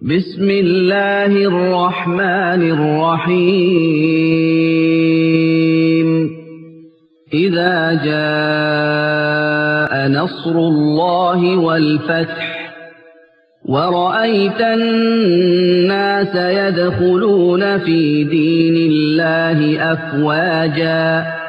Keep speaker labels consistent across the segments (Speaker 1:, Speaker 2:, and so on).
Speaker 1: بسم الله الرحمن الرحيم إذا جاء نصر الله والفتح ورأيت الناس يدخلون في دين الله أفواجا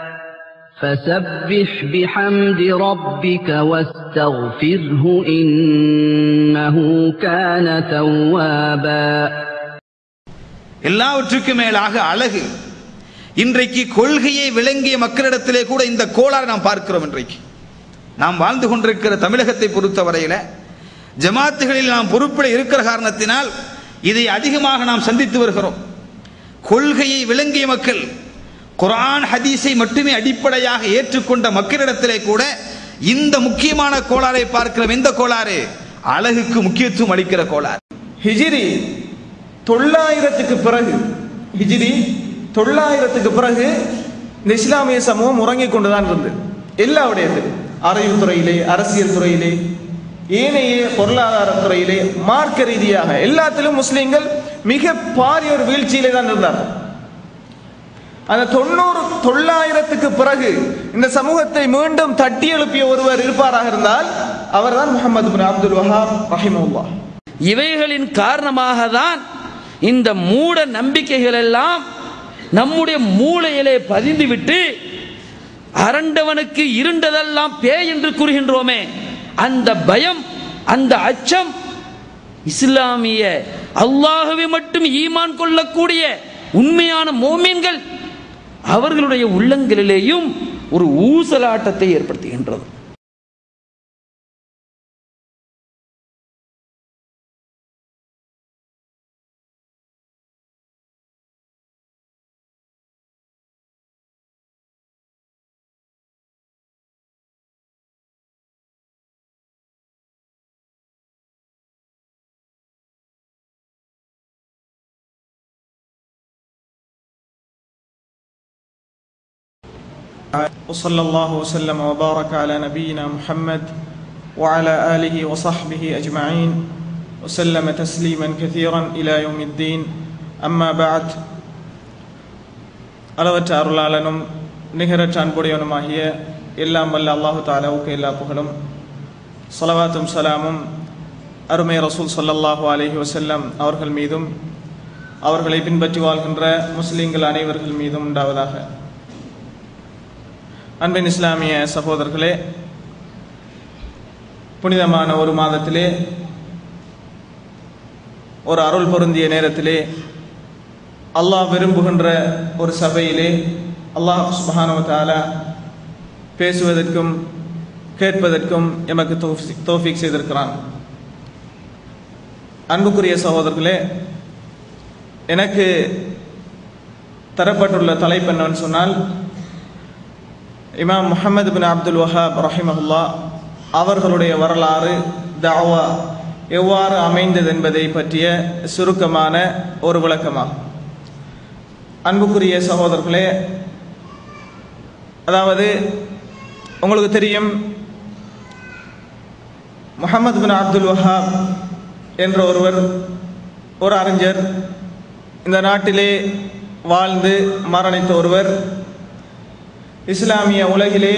Speaker 1: فسبح بحمد ربك واستغفره إنه كان توابا
Speaker 2: எல்லாவற்றுக்கும் மேலாக அழகு இன்றைக்கு கொள்கையை விளங்கிய மக்களிடத்திலே கூட இந்த கோளாறு நாம் பார்க்கிறோம் இன்றைக்கு நாம் வாழ்ந்து கொண்டிருக்கிற தமிழகத்தை பொறுத்தவரையில ஜமாத்துகளில் நாம் பொறுப்பில் இருக்கிற காரணத்தினால் இதை அதிகமாக நாம் சந்தித்து வருகிறோம் கொள்கையை விளங்கிய மக்கள் குர்ஆன் ஹதீஸை மட்டுமே அடிப்படையாக ஏற்றுக்கொண்ட மக்களிடத்திலே கூட இந்த முக்கியமான கோளாறை பார்க்கிறோம் எந்த கோளாறு அழகுக்கு முக்கியத்துவம் அளிக்கிற கோளாறு
Speaker 3: ஹிஜிரி தொள்ளாயிரத்துக்கு பிறகு ஹிஜிரி தொள்ளாயிரத்துக்கு பிறகு இந்த இஸ்லாமிய சமூகம் உறங்கிக் கொண்டுதான் இருந்தது எல்லா விடயத்திலும் அறிவு துறையிலே அரசியல் துறையிலே ஏனைய பொருளாதார துறையிலே மார்க்க ரீதியாக எல்லாத்திலும் முஸ்லிம்கள் மிக பாரிய ஒரு வீழ்ச்சியிலே தான் இருந்தார்கள் அந்த தொண்ணூறு தொள்ளாயிரத்துக்கு பிறகு இந்த சமூகத்தை மீண்டும் தட்டி எழுப்பிய ஒருவர் இருப்பாராக இருந்தால் அவர்தான் முகமது பின் அப்துல் வஹாப் ரஹிமுல்லா
Speaker 4: இவைகளின் காரணமாக தான் இந்த மூட நம்பிக்கைகள் எல்லாம் நம்முடைய மூளையிலே பதிந்துவிட்டு அரண்டவனுக்கு இருண்டதெல்லாம் பேய் என்று கூறுகின்றோமே அந்த பயம் அந்த அச்சம் இஸ்லாமிய அல்லாஹுவை மட்டும் ஈமான் கொள்ளக்கூடிய உண்மையான மோமீன்கள் அவர்களுடைய உள்ளங்களிலேயும் ஒரு ஊசலாட்டத்தை ஏற்படுத்துகின்றது
Speaker 3: وصلى الله وسلم وبارك على نبينا محمد وعلى آله وصحبه أجمعين وسلم تسليما كثيرا إلى يوم الدين أما بعد அளவற்ற அருளாளனும் நிகரற்ற அன்புடையவனுமாகிய எல்லாம் வல்ல அல்லாஹு தாலாவுக்கு எல்லா புகழும் சொலவாத்தும் சலாமும் அருமை ரசூல் சொல்லல்லாஹு அலைஹி வசல்லம் அவர்கள் மீதும் அவர்களை பின்பற்றி வாழ்கின்ற முஸ்லிம்கள் அனைவர்கள் மீதும் உண்டாவதாக அன்பின் இஸ்லாமிய சகோதரர்களே புனிதமான ஒரு மாதத்திலே ஒரு அருள் பொருந்திய நேரத்திலே அல்லாஹ் விரும்புகின்ற ஒரு சபையிலே அல்லாஹ் சுபஹானவ தாலா பேசுவதற்கும் கேட்பதற்கும் எமக்கு தோஃபிக் செய்திருக்கிறான் அன்புக்குரிய சகோதரர்களே எனக்கு தரப்பட்டுள்ள தலைப்பு என்னன்னு சொன்னால் இமாம் முஹம்மது பின் அப்துல் வஹாப் ரஹிமஹுல்லா அவர்களுடைய வரலாறு தாவா எவ்வாறு அமைந்தது என்பதை பற்றிய சுருக்கமான ஒரு விளக்கமாகும் அன்புக்குரிய சகோதரர்களே அதாவது உங்களுக்கு தெரியும் முகமது பின் அப்துல் வஹாப் என்ற ஒருவர் ஒரு அறிஞர் இந்த நாட்டிலே வாழ்ந்து மரணித்த ஒருவர் இஸ்லாமிய உலகிலே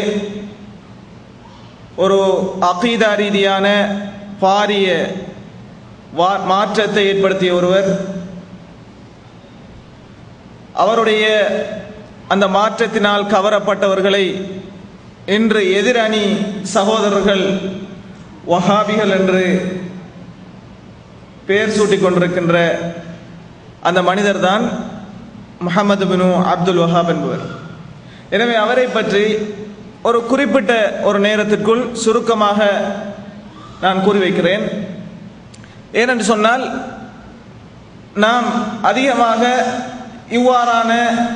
Speaker 3: ஒரு அகீதா ரீதியான பாரிய மாற்றத்தை ஏற்படுத்திய ஒருவர் அவருடைய அந்த மாற்றத்தினால் கவரப்பட்டவர்களை இன்று எதிரணி சகோதரர்கள் வஹாபிகள் என்று பெயர் சூட்டிக் கொண்டிருக்கின்ற அந்த மனிதர் தான் முகமது பினு அப்துல் வஹாப் என்பவர் எனவே அவரை பற்றி ஒரு குறிப்பிட்ட ஒரு நேரத்திற்குள் சுருக்கமாக நான் கூறி வைக்கிறேன் ஏனென்று சொன்னால் நாம் அதிகமாக இவ்வாறான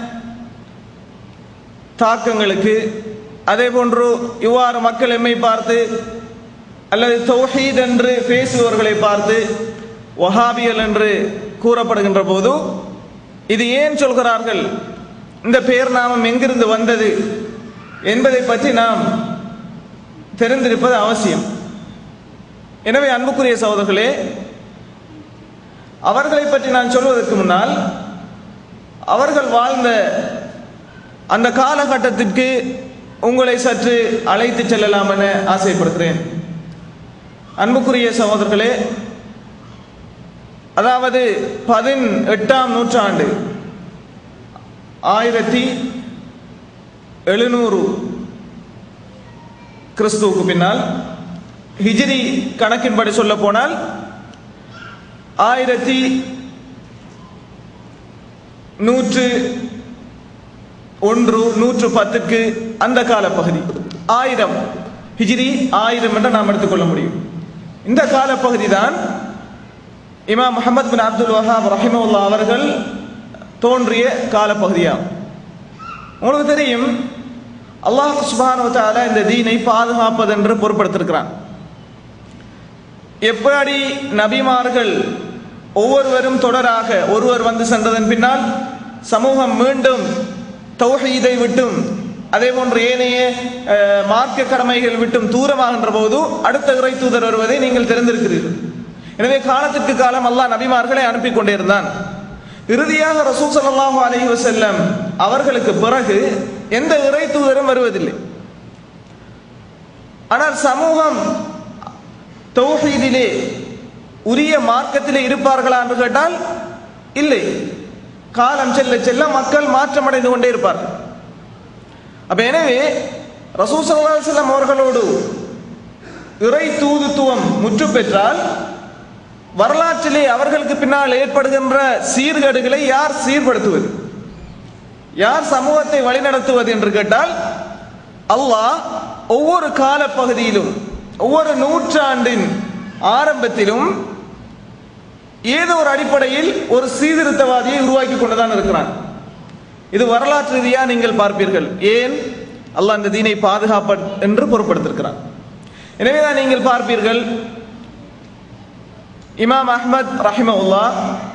Speaker 3: தாக்கங்களுக்கு அதே போன்று இவ்வாறு மக்கள் எம்மை பார்த்து அல்லது தௌஹீத் என்று பேசுபவர்களை பார்த்து வஹாபியல் என்று கூறப்படுகின்ற போது இது ஏன் சொல்கிறார்கள் இந்த பெயர் நாமம் எங்கிருந்து வந்தது என்பதை பற்றி நாம் தெரிந்திருப்பது அவசியம் எனவே அன்புக்குரிய சகோதரர்களே அவர்களை பற்றி நான் சொல்வதற்கு முன்னால் அவர்கள் வாழ்ந்த அந்த காலகட்டத்திற்கு உங்களை சற்று அழைத்து செல்லலாம் என ஆசைப்படுகிறேன் அன்புக்குரிய சகோதரர்களே அதாவது பதினெட்டாம் நூற்றாண்டு ஆயிரத்தி எழுநூறு கிறிஸ்துவுக்கு பின்னால் ஹிஜ்ரி கணக்கின்படி சொல்ல போனால் ஆயிரத்தி நூற்று ஒன்று நூற்று பத்துக்கு அந்த காலப்பகுதி ஆயிரம் ஹிஜ்ரி ஆயிரம் என்று நாம் எடுத்துக்கொள்ள முடியும் இந்த காலப்பகுதி தான் இமாம் முகமது பின் அப்துல் வஹாப் ரஹிமவுல்லா அவர்கள் தோன்றிய காலப்பகுதியாகும் உங்களுக்கு தெரியும் அல்லாஹ் சுபானு தாலா இந்த தீனை பாதுகாப்பதென்று பொறுப்படுத்திருக்கிறான் எப்படி நபிமார்கள் ஒவ்வொருவரும் தொடராக ஒருவர் வந்து சென்றதன் பின்னால் சமூகம் மீண்டும் தௌஹீதை விட்டும் அதே போன்று ஏனைய அஹ், மார்க்க கடமைகள் விட்டும் தூரமாகின்ற போது அடுத்த இறை தூதர் வருவதை நீங்கள் தெரிந்திருக்கிறீர்கள் எனவே காலத்திற்கு காலம் அல்லாஹ் நபிமார்களை அனுப்பி கொண்டிருந்தான் இறுதியாக ரசூல் ஸல்லல்லாஹு அலைஹி வஸல்லம் அவர்களுக்கு பிறகு எந்த இறை தூதரும் வருவதில்லை ஆனால் சமூகம் தௌஹீதிலே உரிய மார்க்கத்திலே இருப்பார்களா என்று கேட்டால் இல்லை காலம் செல்ல செல்ல மக்கள் மாற்றமடைந்து கொண்டே இருப்பார்கள் அப்ப எனவே ரசூல் ஸல்லல்லாஹு அலைஹி வஸல்லம் அவர்களோடு இறை தூதுத்துவம் முற்று பெற்றால் வரலாற்றிலே அவர்களுக்கு பின்னால் ஏற்படுகின்ற சீர்கேடுகளை யார் சீர்படுத்துவது யார் சமூகத்தை வழிநடத்துவது என்று கேட்டால் அல்லாஹ் ஒவ்வொரு காலப்பகுதியிலும் ஒவ்வொரு நூற்றாண்டின் ஆரம்பத்திலும் ஏதோ ஒரு அடிப்படையில் ஒரு சீர்திருத்தவாதியை உருவாக்கி கொண்டுதான் இருக்கிறான் இது வரலாற்று ரீதியாக நீங்கள் பார்ப்பீர்கள் ஏன் அல்லாஹ் இந்த தீனை பாதுகாப்ப என்று பொறுப்படுத்திருக்கிறான் எனவேதான் நீங்கள் பார்ப்பீர்கள் இமாம் அஹ்மத் ரஹிமவுல்லா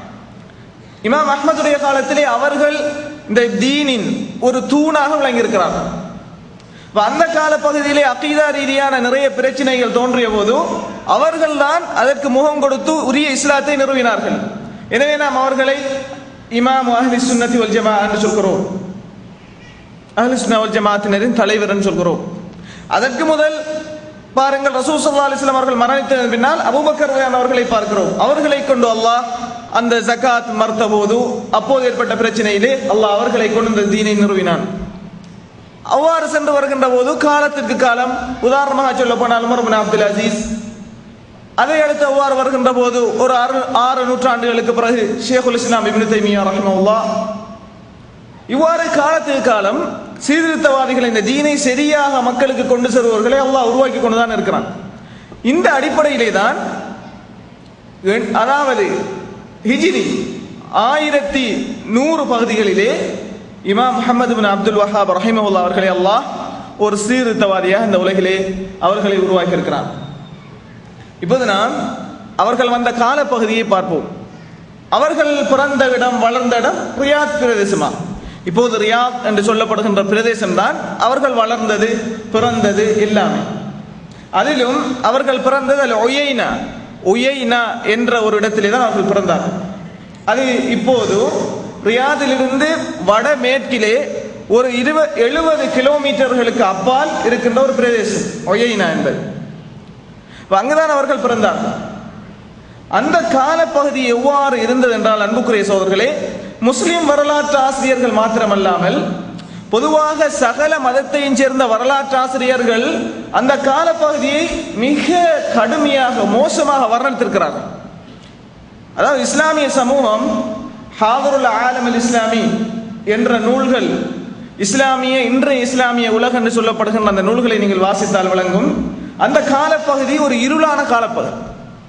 Speaker 3: இமாம் அஹ்மதுடைய காலத்திலே அவர்கள் இந்த தீனின் ஒரு தூணாக விளங்கியிருக்கிறார்கள் அப்ப அந்த கால பகுதியிலே அகீதா ரீதியான நிறைய பிரச்சனைகள் தோன்றிய போது அவர்கள்தான் அதற்கு முகம் கொடுத்து உரிய இஸ்லாத்தை நிறுவினார்கள் எனவே நாம் அவர்களை இமாம் அஹ்லி சுன்னத்தி வல் ஜமா என்று சொல்கிறோம் அஹ்லி சுன்னா வல் ஜமாத்தினரின் தலைவர் என்று சொல்கிறோம் அதற்கு முதல் பாருங்கள் ரசூல் ஸல்லல்லாஹு அலைஹி வஸல்லம் அவர்கள் மரணித்ததன் பின்னால் அபூபக்கர் ரலியல்லாஹு அவர்களை பார்க்கிறோம் அவர்களை கொண்டு அல்லாஹ் அந்த ஜகாத் மறுத்த போது அப்போது ஏற்பட்ட பிரச்சனையிலே அல்லாஹ் அவர்களை கொண்டு இந்த தீனை நிறுவினான் அவ்வாறு சென்று வருகின்ற போது காலத்திற்கு காலம் உதாரணமாக சொல்ல போனால் உமர் பின் அப்துல் அசீஸ் அதை அடுத்து அவ்வாறு வருகின்ற போது ஒரு ஆறு ஆறு நூற்றாண்டுகளுக்கு பிறகு ஷேகுல் இஸ்லாம் இப்னு தைமியா ரஹ்மவுல்லா இவ்வாறு காலத்துக்கு காலம் சீர்திருத்தவாதிகள் இந்த தீனை சரியாக மக்களுக்கு கொண்டு செல்பவர்களை அல்லாஹ் உருவாக்கி கொண்டுதான் இருக்கிறான் இந்த அடிப்படையிலே தான் எண்- அதாவது ஹிஜ்ரி ஆயிரத்தி நூறு பகுதிகளிலே இமாம் முஹம்மது பின் அப்துல் வஹாப் ரஹிமவுல்லா அவர்களை அல்லாஹ் ஒரு சீர்திருத்தவாதியாக இந்த உலகிலே அவர்களை உருவாக்கி இருக்கிறான் இப்போது நாம் அவர்கள் வந்த காலப்பகுதியை பார்ப்போம் அவர்கள் பிறந்த இடம் வளர்ந்த இடம் ரியாத் பிரதேசமா இப்போது ரியாத் என்று சொல்லப்படுகின்ற பிரதேசம் தான் அவர்கள் வளர்ந்தது பிறந்தது எல்லாமே அதிலும் அவர்கள் பிறந்தது அல் ஒய்னா ஒய்னா என்ற ஒரு இடத்திலே தான் அவர்கள் பிறந்தார்கள் அது இப்போது ரியாதிலிருந்து வடமேற்கிலே ஒரு இருப எழுபது கிலோமீட்டர்களுக்கு அப்பால் இருக்கின்ற ஒரு பிரதேசம் ஒய்னா என்பது அப்ப அங்குதான் அவர்கள் பிறந்தார்கள் அந்த காலப்பகுதி எவ்வாறு இருந்தது என்றால் அன்புக்குரிய சோதர்களே முஸ்லிம் வரலாற்று ஆசிரியர்கள் மாத்திரமல்லாமல் பொதுவாக சகல மதத்தையும் சேர்ந்த வரலாற்று ஆசிரியர்கள் அந்த காலப்பகுதியை மிக கடுமையாக மோசமாக வர்ணித்திருக்கிறார்கள் அதாவது இஸ்லாமிய சமூகம் ஹாதருல் ஆலம் அல் இஸ்லாமி என்ற நூல்கள் இஸ்லாமிய இன்றைய இஸ்லாமிய உலகம் என்று சொல்லப்படுகின்ற அந்த நூல்களை நீங்கள் வாசித்தால் விளங்கும் அந்த காலப்பகுதி ஒரு இருளான காலப்பகுதி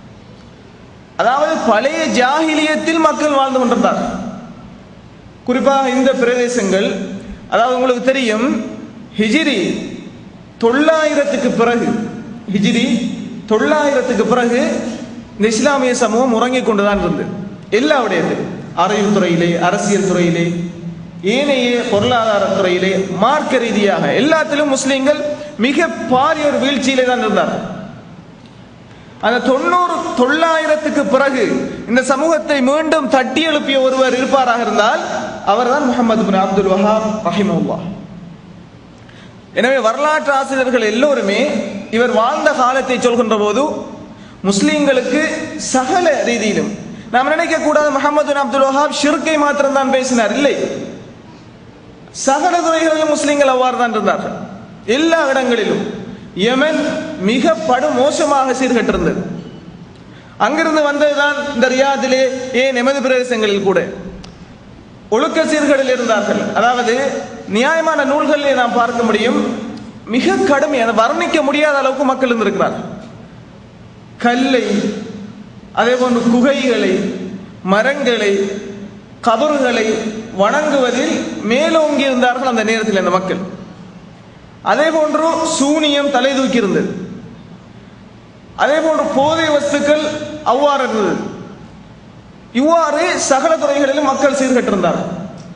Speaker 3: அதாவது பழைய ஜாகிலியத்தில் மக்கள் வாழ்ந்து கொண்டிருந்தார்கள் குறிப்பாக இந்த பிரதேசங்கள் அதாவது உங்களுக்கு தெரியும் ஹிஜிரி தொள்ளாயிரத்துக்கு பிறகு ஹிஜிரி தொள்ளாயிரத்துக்கு பிறகு இந்த இஸ்லாமிய சமூகம் உறங்கிக் கொண்டுதான் இருந்தது எல்லா விடயத்திலும் அறிவு துறையிலே அரசியல் துறையிலே ஏனைய பொருளாதார துறையிலே மார்க்க ரீதியாக எல்லாத்திலும் முஸ்லிம்கள் மிக பாரிய ஒரு வீழ்ச்சியிலே தான் இருந்தார்கள் அந்த தொண்ணூறு தொள்ளாயிரத்துக்கு பிறகு இந்த சமூகத்தை மீண்டும் தட்டி எழுப்பிய ஒருவர் இருப்பாராக இருந்தால் அவர்தான் முகமது பின் அப்துல் வஹாப் ரஹிமவுல்லா எனவே வரலாற்று ஆசிரியர்கள் எல்லோருமே இவர் வாழ்ந்த காலத்தை சொல்கின்ற போது முஸ்லிம்களுக்கு சகல ரீதியிலும் நாம் நினைக்க கூடாது முகமது பின் அப்துல் வஹாப் ஷிர்கை மாத்திரம் தான் பேசினார் இல்லை சகல துறைகளிலும் முஸ்லிம்கள் அவ்வாறு தான் இருந்தார்கள் எல்லா இடங்களிலும் யமன் மிக படு மோசமாக சீர்கட்டிருந்தது அங்கிருந்து வந்ததுதான் இந்த ரியாதிலே ஏன் எமது பிரதேசங்களில் கூட ஒழுக்க சீர்களில் இருந்தார்கள் அதாவது நியாயமான நூல்களிலே நாம் பார்க்க முடியும் மிக கடுமையான வர்ணிக்க முடியாத அளவுக்கு மக்கள் இருந்திருக்கிறார்கள் கல்லை அதே போன்று குகைகளை மரங்களை கபறுகளை வணங்குவதில் மேலோங்கி இருந்தார்கள் அந்த நேரத்தில் அந்த மக்கள் அதே போன்று சூனியம் தலை தூக்கி இருந்தது அதே போன்று போதை வஸ்துக்கள் அவ்வாறு இருந்தது இவ்வாறு சகல துறைகளிலும் மக்கள் சீர்கட்டிருந்தார்கள்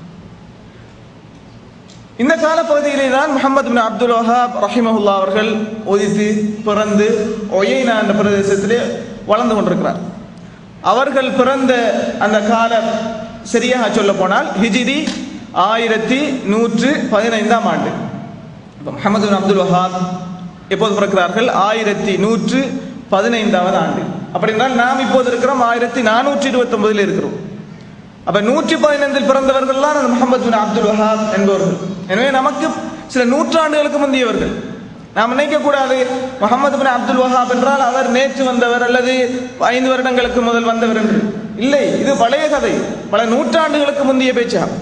Speaker 3: இந்த காலப்பகுதியிலே தான் முகமது பின் அப்துல் வஹாப் ரஹிமஹுல்லா அவர்கள் உதித்து பிறந்து ஒயைனா என்ற பிரதேசத்திலே வளர்ந்து கொண்டிருக்கிறார் அவர்கள் பிறந்த அந்த காலம் சரியாக சொல்ல போனால் ஹிஜிரி ஆயிரத்தி நூற்று பதினைந்தாம் ஆண்டு இப்ப முகமது பின் அப்துல் வஹாப் எப்போது பிறக்கிறார்கள் ஆயிரத்தி நூற்று பதினைந்தாவது ஆண்டு அப்படின்னால் நாம் இப்போது இருக்கிறோம் ஆயிரத்தி நானூற்றி இருபத்தி ஒன்பதில் இருக்கிறோம் அப்ப நூற்றி பதினைந்தில் பிறந்தவர்கள் தான் அந்த முகமது பின் அப்துல் வஹாப் என்பவர்கள் எனவே நமக்கு சில நூற்றாண்டுகளுக்கு முந்தியவர்கள் நாம் நினைக்க கூடாது முகமது பின் அப்துல் வஹாப் என்றால் அவர் நேற்று வந்தவர் அல்லது ஐந்து வருடங்களுக்கு முதல் வந்தவர் என்று இல்லை இது பழைய கதை பல நூற்றாண்டுகளுக்கு முந்தைய பேச்சாகும்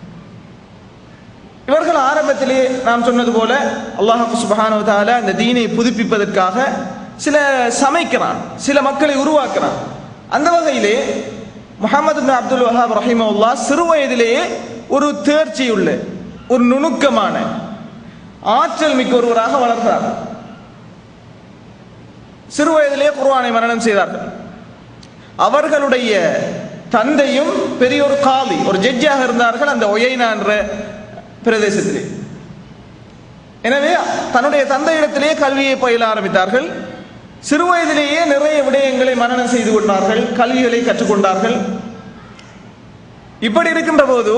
Speaker 3: இவர்கள் ஆரம்பத்திலே நாம் சொன்னது போல அல்லாஹ் சுபஹானு தாலா இந்த தீனை புதுப்பிப்பதற்காக சில சமைக்கிறான் சில மக்களை உருவாக்குறான் அந்த வகையிலே முகமது பின் அப்துல் வஹாப் ரஹிமவுல்லா சிறு வயதிலேயே ஒரு தேர்ச்சியுள்ள ஒரு நுணுக்கமான ஆற்றல் மிக்க ஒருவராக வளர்ந்தார் சிறு வயதிலேயே குர்ஆனை மரணம் செய்தார்கள் அவர்களுடைய தந்தையும் பெரிய ஒரு காலி ஒரு ஜட்ஜாக இருந்தார்கள் அந்த ஒயைனா என்ற பிரதேசத்திலே எனவே தன்னுடைய தந்தையிடத்திலேயே கல்வியை பயில ஆரம்பித்தார்கள் சிறு வயதிலேயே நிறைய விடயங்களை மனனம் செய்து கொண்டார்கள் கல்விகளை கற்றுக்கொண்டார்கள் இப்படி இருக்கின்ற போது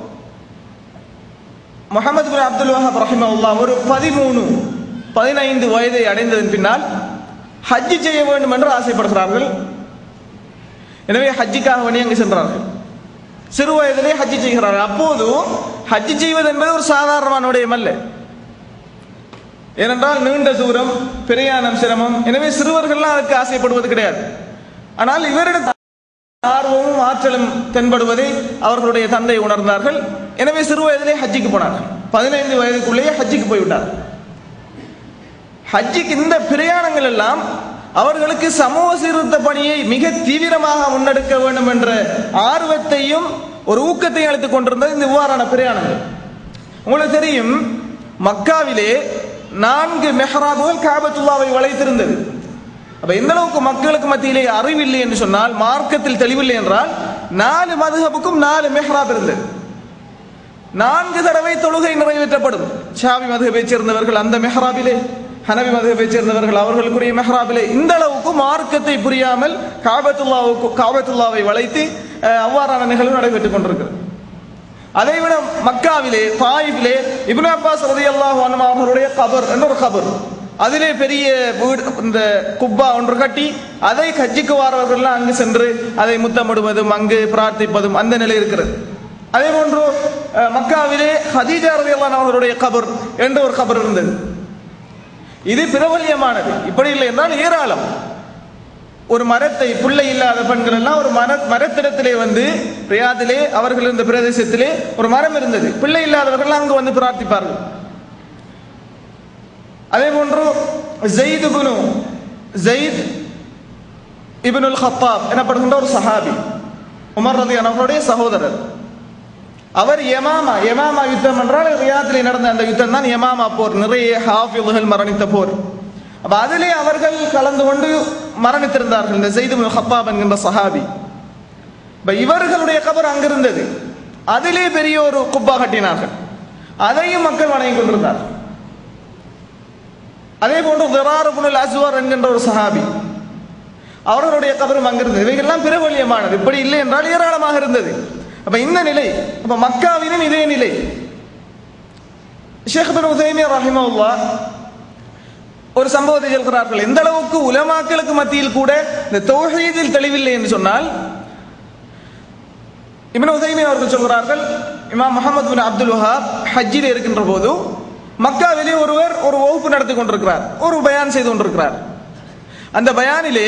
Speaker 3: முகமது பின் அப்துல் வஹாப் ரஹிமவுல்லா ஒரு பதிமூணு பதினைந்து வயதை அடைந்ததன் பின்னால் ஹஜ்ஜி செய்ய வேண்டும் என்று ஆசைப்படுகிறார்கள் எனவே ஹஜ்ஜிக்காக வேண்டி அங்கு சென்றார்கள் சிறு வயதிலே ஹஜ்ஜி செய்கிறார்கள் அப்போது ஹஜ்ஜி செய்வது என்பது ஒரு சாதாரணமான விடயம் அல்ல ஏனென்றால் நீண்ட தூரம் பிரயாணம் சிரமம் எனவே சிறுவர்கள்லாம் அதுக்கு ஆசைப்படுவது கிடையாது ஆனால் இவரிடம் ஆர்வமும் ஆற்றலும் தென்படுவதை அவர்களுடைய தந்தை உணர்ந்தார்கள் எனவே சிறு வயதிலே ஹஜ்ஜிக்கு போனார்கள் பதினைந்து வயதுக்குள்ளேயே ஹஜ்ஜிக்கு போய்விட்டார் ஹஜ்ஜிக்கு இந்த பிரயாணங்கள் எல்லாம் அவர்களுக்கு சமூக சீர்திருத்த பணியை மிக தீவிரமாக முன்னெடுக்க வேண்டும் என்ற ஆர்வத்தையும் ஒரு ஊக்கத்தையும் அளித்துக் கொண்டிருந்தது இந்த இவ்வாறான பிரயாணங்கள் உங்களுக்கு தெரியும் மக்காவிலே நான்கு மெஹராபுகள் காபத்துல்லாவை வளைத்திருந்தது அப்ப எந்த அளவுக்கு மக்களுக்கு மத்தியிலே அறிவில்லை என்று சொன்னால் மார்க்கத்தில் தெளிவில்லை என்றால் நாலு மதுஹபுக்கும் நாலு மெஹராப் இருந்தது நான்கு தடவை தொழுகை நிறைவேற்றப்படும் ஷாபி மதுஹபை சேர்ந்தவர்கள் அந்த மெஹராபிலே ஹனவி மதுஹபை சேர்ந்தவர்கள் அவர்களுக்குரிய மெஹராபிலே இந்த அளவுக்கு மார்க்கத்தை புரியாமல் காபத்துல்லாவுக்கு காபத்துல்லாவை வளைத்து அஹ், அவ்வாறான நிகழ்வு நடைபெற்றுக் கொண்டிருக்கிறது அதைவிட மக்காவிலே தாயிஃபிலே இப்னு அப்பாஸ் ரலியல்லாஹு அன்ஹு அவர்களுடைய கபர் என்ற ஒரு கபர் அதிலே பெரிய வீடு இந்த குப்பா ஒன்று கட்டி அதை கட்சிக்கு வாரவர்கள்லாம் அங்கு சென்று அதை முத்தமிடுவதும் அங்கு பிரார்த்திப்பதும் அந்த நிலை இருக்கிறது அதே போன்று அஹ், மக்காவிலே ஹதீஜா ரலியல்லாஹு அவர்களுடைய கபர் என்ற ஒரு கபர் இருந்தது இது பிரபல்யமானது இப்படி இல்லை என்றால் ஏராளம் ஒரு மரத்தை பிள்ளை இல்லாத பெண்கள் எல்லாம் ஒரு மர மரத்திடத்திலே வந்து ரியாதிலே அவர்கள் இருந்த பிரதேசத்திலே ஒரு மரம் இருந்தது பிள்ளை இல்லாதவர்கள் அங்கு வந்து பிரார்த்திப்பார்கள் அதே போன்று ஜெயித் இப்னு ஜெயித் இப்னுல் ஹத்தாப் எனப்படுகின்ற ஒரு சஹாபி உமர் ரதி அவர்களுடைய சகோதரர் அவர் யமாமா யமாமா யுத்தம் என்றால் ரியாத்திலே நடந்த அந்த யுத்தம் தான் யமாமா போர் நிறைய ஹாஃபிதுகள் மரணித்த போர் அப்ப அதிலே அவர்கள் கலந்து கொண்டு மரணித்திருந்தார்கள் இந்த செய்து ஹப்பாப் என்கின்ற சஹாபி இப்ப இவர்களுடைய கபர் அங்கிருந்தது அதிலே பெரிய ஒரு குப்பா கட்டினார்கள் அதையும் மக்கள் வணங்கி கொண்டிருந்தார்கள் அதே போன்று திரார் புனல் அஸ்வர் என்கின்ற ஒரு சஹாபி அவர்களுடைய கபரும் அங்கிருந்தது இவைகள்லாம் பிரபல்யமானது இப்படி இல்லை என்றால் ஏராளமாக இருந்தது அப்ப இந்த நிலை அப்ப மக்காவிலும் இதே நிலை ஷேக் பின் உசைமியா ரஹிமவுல்லா ஒரு சம்பவத்தை சொல்கிறார்கள் எந்த அளவுக்கு உலமாக்களுக்கு மத்தியில் கூட இந்த தௌஹீதில் தெளிவில்லை என்று சொன்னால் இப்னு உதைமின் அவர்கள் சொல்கிறார்கள் இமாம் முகமது பின் அப்துல் வஹாப் ஹஜ்ஜில் இருக்கின்ற போது மக்காவிலே ஒருவர் ஒரு வகுப்பு நடத்தி கொண்டிருக்கிறார் ஒரு பயான் செய்து கொண்டிருக்கிறார் அந்த பயானிலே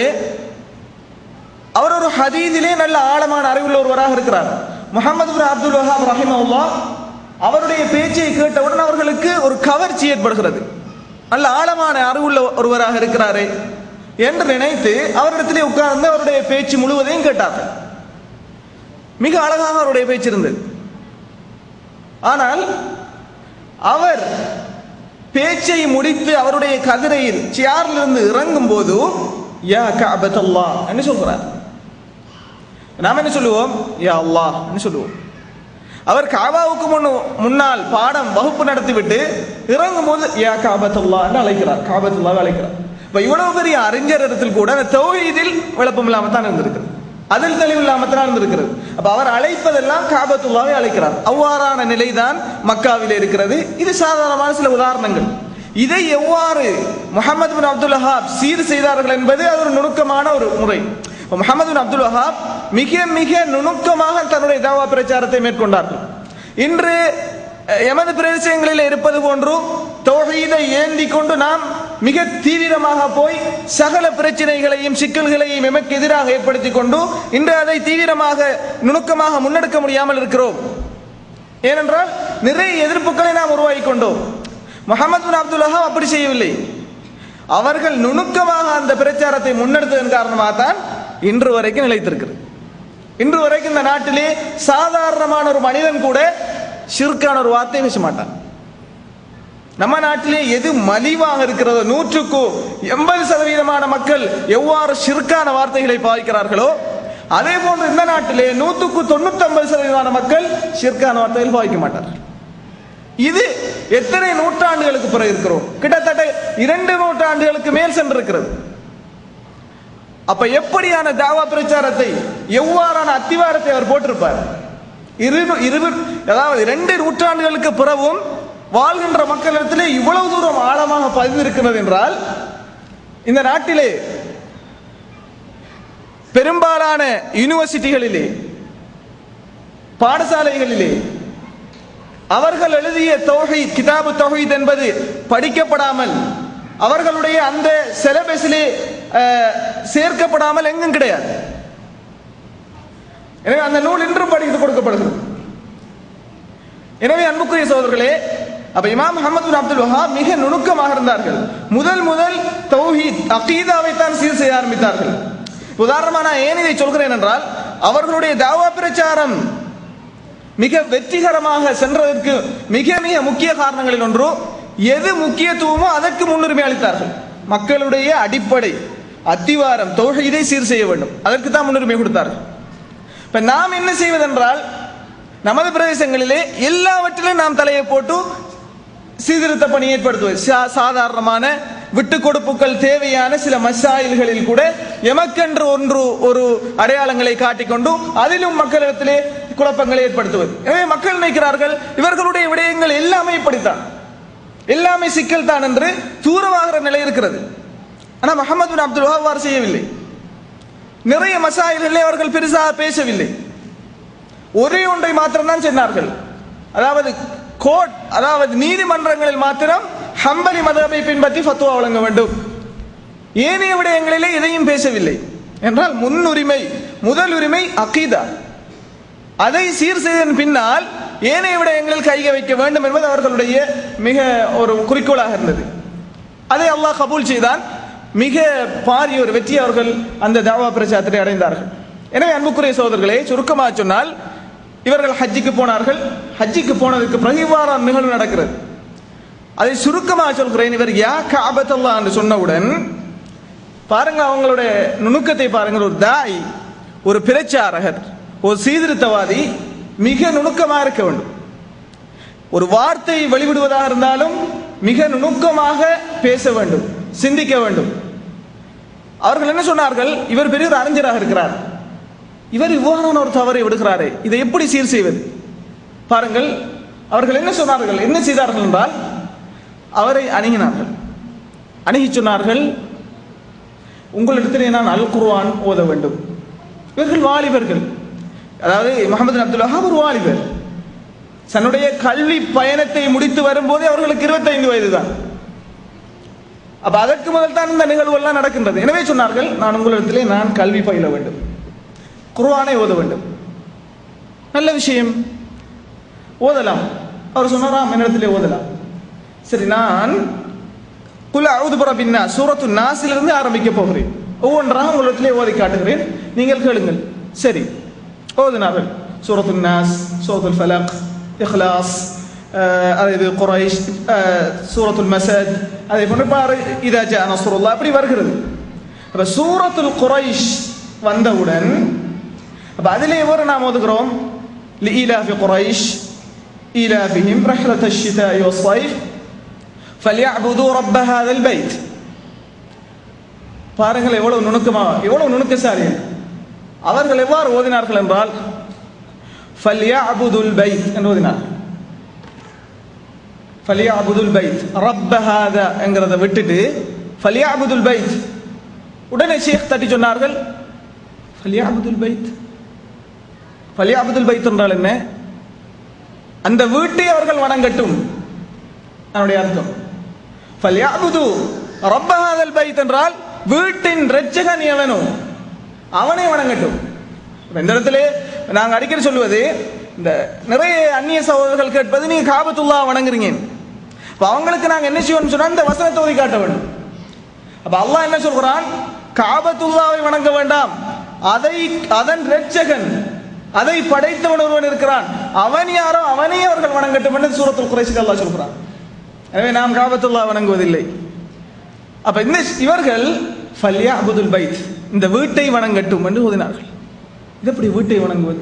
Speaker 3: அவர் ஒரு ஹதீதிலே நல்ல ஆழமான அறிவுள்ள ஒருவராக இருக்கிறார் முகமது பின் அப்துல் வஹாப் ரஹிமவுல்லா அவருடைய பேச்சை கேட்டவுடன் அவர்களுக்கு ஒரு கவர்ச்சி ஏற்படுகிறது நல்ல ஆழமான அறிவுள்ள ஒருவராக இருக்கிறாரே என்று நினைத்து அவரிடத்திலே உட்கார்ந்து அவருடைய பேச்சு முழுவதையும் கேட்டார்கள் மிக அழகாக அவருடைய பேச்சு இருந்தது ஆனால் அவர் பேச்சை முடித்து அவருடைய கதிரையில் சியாரிலிருந்து இறங்கும் போது யா கஅபத்தல்லா என்று சொல்கிறார் நாம் என்ன சொல்லுவோம் யா அல்லாஹ் என்று சொல்லுவோம் அவர் காபாவுக்கு முன்னு முன்னால் பாடம் வகுப்பு நடத்திவிட்டு இறங்கும் போது யா காபத்துல்லா என்று அழைக்கிறார் காபத்துல்லாவை அழைக்கிறார் இப்ப இவ்வளவு பெரிய அறிஞர் இடத்தில் கூட அந்த தௌஹீதில் விளப்பம் இல்லாம தான் இருந்திருக்கிறது அதில் தெளிவு இல்லாம தான் இருந்திருக்கிறது அப்ப அவர் அழைப்பதெல்லாம் காபத்துல்லாவை அழைக்கிறார் அவ்வாறான நிலைதான் மக்காவில் இருக்கிறது இது சாதாரணமான சில உதாரணங்கள் இதை எவ்வாறு முகமது பின் அப்துல் வஹாப் சீர் செய்தார்கள் என்பது அது ஒரு நுணுக்கமான ஒரு முறை முகமது பின் அப்துல் வஹாப் மிக மிக நுணுக்கமாக தன்னுடைய தாவா பிரச்சாரத்தை மேற்கொண்டார்கள் இன்று அஹ், எமது பிரதேசங்களில் இருப்பது போன்று தௌஹீதை ஏந்தி கொண்டு நாம் மிக தீவிரமாக போய் சகல பிரச்சனைகளையும் சிக்கல்களையும் எமக்கு எதிராக ஏற்படுத்தி கொண்டு இன்று அதை தீவிரமாக நுணுக்கமாக முன்னெடுக்க முடியாமல் இருக்கிறோம் ஏனென்றால் நிறைய எதிர்ப்புகளை நாம் உருவாக்கி கொண்டோம் முகமது பின் அப்துல் வஹாப் அப்படி செய்யவில்லை அவர்கள் நுணுக்கமாக அந்த பிரச்சாரத்தை முன்னெடுத்ததன் காரணமாக தான் இன்று வரைக்கும் நிலைத்திருக்கிறது இன்று வரைக்கும் இந்த நாட்டிலே சாதாரணமான ஒரு மனிதன் கூட ஷிர்கான ஒரு வார்த்தை பேச மாட்டான் நம்ம நாட்டிலே எது மலிவாக இருக்கிறதோ நூற்றுக்கு எண்பது சதவீதமான மக்கள் எவ்வாறு ஷிர்கான வார்த்தைகளை பாவிக்கிறார்களோ அதே போன்று இந்த நாட்டிலே நூற்றுக்கு தொண்ணூத்தி ஒன்பது சதவீதமான மக்கள் ஷிர்கான வார்த்தைகள் பாவிக்க மாட்டார்கள் இது எத்தனை நூற்றாண்டுகளுக்கு பிறகு இருக்கிறோம் கிட்டத்தட்ட இரண்டு நூற்றாண்டுகளுக்கு மேல் சென்றிருக்கிறது அப்ப எப்படியான தாவா பிரச்சாரத்தை எவ்வாறான அத்திவாரத்தை அவர் போட்டிருப்பார் இரு இரு அதாவது இரண்டு நூற்றாண்டுகளுக்கு பிறகும் வாழ்கின்ற மக்களிடத்திலே இவ்வளவு தூரம் ஆழமாக பதிந்திருக்கிறது என்றால் இந்த நாட்டிலே பெரும்பாலான யூனிவர்சிட்டிகளிலே பாடசாலைகளிலே அவர்கள் எழுதிய தௌஹீத் கிதாபு தௌஹீத் என்பது படிக்கப்படாமல் அவர்களுடைய அந்த சிலபஸிலே அஹ், சேர்க்கப்படாமல் எங்கும் கிடையாது எனவே அந்த நூல் இன்றும் படித்து கொடுக்கப்படுகிறது எனவே அன்புக்குரிய சகோதரர்களே அப்ப இமாம் முகமது பின் அப்துல் வஹாப் மிக நுணுக்கமாக இருந்தார்கள் முதல் முதல் தௌஹீத் அகீதாவை தான் சீர் செய்ய ஆரம்பித்தார்கள் உதாரணமா நான் ஏன் இதை சொல்கிறேன் என்றால் அவர்களுடைய தாவா பிரச்சாரம் மிக வெற்றிகரமாக சென்றதற்கு மிக மிக முக்கிய காரணங்களில் ஒன்று எது முக்கியத்துவமோ அதற்கு முன்னுரிமை அளித்தார்கள் மக்களுடைய அடிப்படை அத்திவாரம் தொழுகை சீர் செய்ய வேண்டும் அதற்கு தான் முன்னுரிமை கொடுத்தார்கள் இப்ப நாம் என்ன செய்வதென்றால் நமது பிரதேசங்களிலே எல்லாவற்றிலும் நாம் தலையை போட்டு சீர்திருத்த பணி ஏற்படுத்துவது சா- சாதாரணமான விட்டு கொடுப்புகள் தேவையான சில மசாயில்களில் கூட எமக்கென்று ஒன்று ஒரு அடையாளங்களை காட்டிக்கொண்டு அதிலும் மக்களிடத்திலே குழப்பங்களை ஏற்படுத்துவது எனவே மக்கள் நினைக்கிறார்கள் இவர்களுடைய விடயங்கள் எல்லாமே இப்படித்தான் எல்லாமே சிக்கல் தான் என்று தூரமாகிற நிலை இருக்கிறது ஆனா முகமது பின் அப்துல் வஹாப் அவ்வாறு செய்யவில்லை நிறைய மசாயில்களே அவர்கள் பெருசாக பேசவில்லை ஒரே ஒன்றை மாத்திரம்தான் சொன்னார்கள் அதாவது கோர்ட் அதாவது நீதிமன்றங்களில் மாத்திரம் ஹம்பலி மதபை பின்பற்றி ஃபத்வா வழங்க வேண்டும் ஏனைய விடயங்களிலே எதையும் பேசவில்லை என்றால் முன்னுரிமை முதல் உரிமை அகீதா அதை சீர் செய்ததன் பின்னால் ஏனைய விடயங்களில் கைக வைக்க வேண்டும் என்பது அவர்களுடைய மிக ஒரு குறிக்கோளாக இருந்தது அதை அல்லாஹ் கபூல் செய்தான் மிக பாரிய ஒரு வெற்றி அவர்கள் அந்த தாவா பிரச்சாரத்தை அடைந்தார்கள் எனவே அன்புக்குரிய சோதர்களே சுருக்கமாக சொன்னால் இவர்கள் ஹஜ்ஜிக்கு போனார்கள் ஹஜ்ஜிக்கு போனதுக்கு பிறகு இவ்வாறான நிகழ்வு நடக்கிறது அதை சுருக்கமாக சொல்கிறேன் இவர் யா காபத்தல்லா என்று சொன்னவுடன் பாருங்க அவங்களுடைய நுணுக்கத்தை பாருங்கள் ஒரு தாய் ஒரு பிரச்சாரகர் ஒரு சீர்திருத்தவாதி மிக நுணுக்கமாக இருக்க வேண்டும் ஒரு வார்த்தை வெளிவிடுவதாக இருந்தாலும் மிக நுணுக்கமாக பேச வேண்டும் சிந்திக்க வேண்டும் அவர்கள் என்ன சொன்னார்கள் இவர் பெரிய ஒரு அறிஞராக இருக்கிறார் இவர் இவ்வாறான ஒரு தவறை விடுகிறாரே இதை எப்படி சீர் செய்வது பாருங்கள் அவர்கள் என்ன சொன்னார்கள் என்ன செய்தார்கள் என்றால் அவரை அணுகினார்கள் அணுகி சொன்னார்கள் உங்களிடத்திலே நான் அல் குர்ஆன் ஓத வேண்டும் இவர்கள் வாலிபர்கள் அதாவது முகமது அப்துல் வஹாப் ஒரு வாலிபர் தன்னுடைய கல்வி பயணத்தை முடித்து வரும்போதே அவர்களுக்கு இருபத்தைந்து வயது தான் அப்ப அதற்கு முதல் தான் இந்த நிகழ்வு எல்லாம் நடக்கின்றது எனவே சொன்னார்கள் நான் உங்களிடத்திலே நான் கல்வி பயில வேண்டும் குர்ஆனை ஓத வேண்டும் நல்ல விஷயம் ஓதலாம் அவர் சொன்னாராம் என்னிடத்திலே ஓதலாம் சரி நான் குல அவுது பின்னா சூரத்து நாசிலிருந்து ஆரம்பிக்க போகிறேன் ஒவ்வொன்றாக உங்களிடத்திலே ஓதி காட்டுகிறேன் நீங்கள் கேளுங்கள் சரி ஓதினார்கள் சூரத்து நாஸ் சூரத்துல் ஃபலக் இஹ்லாஸ் அஹ், அது குரைஷ் அஹ், சூரத்துல் மசத் அதே போன்று பாரு இதா ஜா நஸ்ருல்லாஹ் அப்படி வருகிறது அப்ப சூரத்துல் குரைஷ் வந்தவுடன் அப்ப அதிலே எவ்வாறு நாம் ஓதுகிறோம் لإيلاف قريش إيلافهم رحلة الشتاء والصيف فليعبدوا رب هذا البيت பாருங்கள் எவ்வளவு நுணுக்கமா எவ்வளவு நுணுக்கசாலி அவர்கள் எவ்வாறு ஓதினார்கள் என்றால் فليعبدوا البيت என்று ஓதினார் فليعبدوا البيت رب هذا என்கிறத விட்டுட்டு فليعبدوا البيت உடனே ஷேக் தட்டி சொன்னார்கள் فليعبدوا البيت فليعبدوا البيت என்றால் என்ன அந்த வீட்டை அவர்கள் வணங்கட்டும் அதனுடைய அர்த்தம் فليعبدوا رب هذا البيت என்றால் வீட்டின் இரட்சகன் எவனோ அவனை வணங்கட்டும் இப்ப இந்த இடத்துல நாங்க அடிக்கடி சொல்லுவது இந்த நிறைய அந்நிய சகோதரர்கள் கேட்பது நீங்க காபத்துல்லா வணங்குறீங்க அப்ப அவங்களுக்கு நாங்க என்ன செய்யணும்னு சொன்னா இந்த வசனத்தை ஓதி காட்ட வேண்டும் அப்ப அல்லாஹ் என்ன சொல்கிறான் காபத்துல்லாவை வணங்க வேண்டாம் அதை அதன் இரட்சகன் அதை படைத்தவன் ஒருவன் இருக்கிறான் அவன் யாரோ அவனை அவர்கள் வணங்கட்டும் என்று சூரத்துல் குறைசிக்கு அல்லாஹ் சொல்கிறான் எனவே நாம் காபத்துல்லா வணங்குவதில்லை அப்ப இந்த இவர்கள் ஃபல்யா அபுதுல் பைத் இந்த வீட்டை வணங்கட்டும் என்று ஓதினார்கள் இது எப்படி வீட்டை வணங்குவது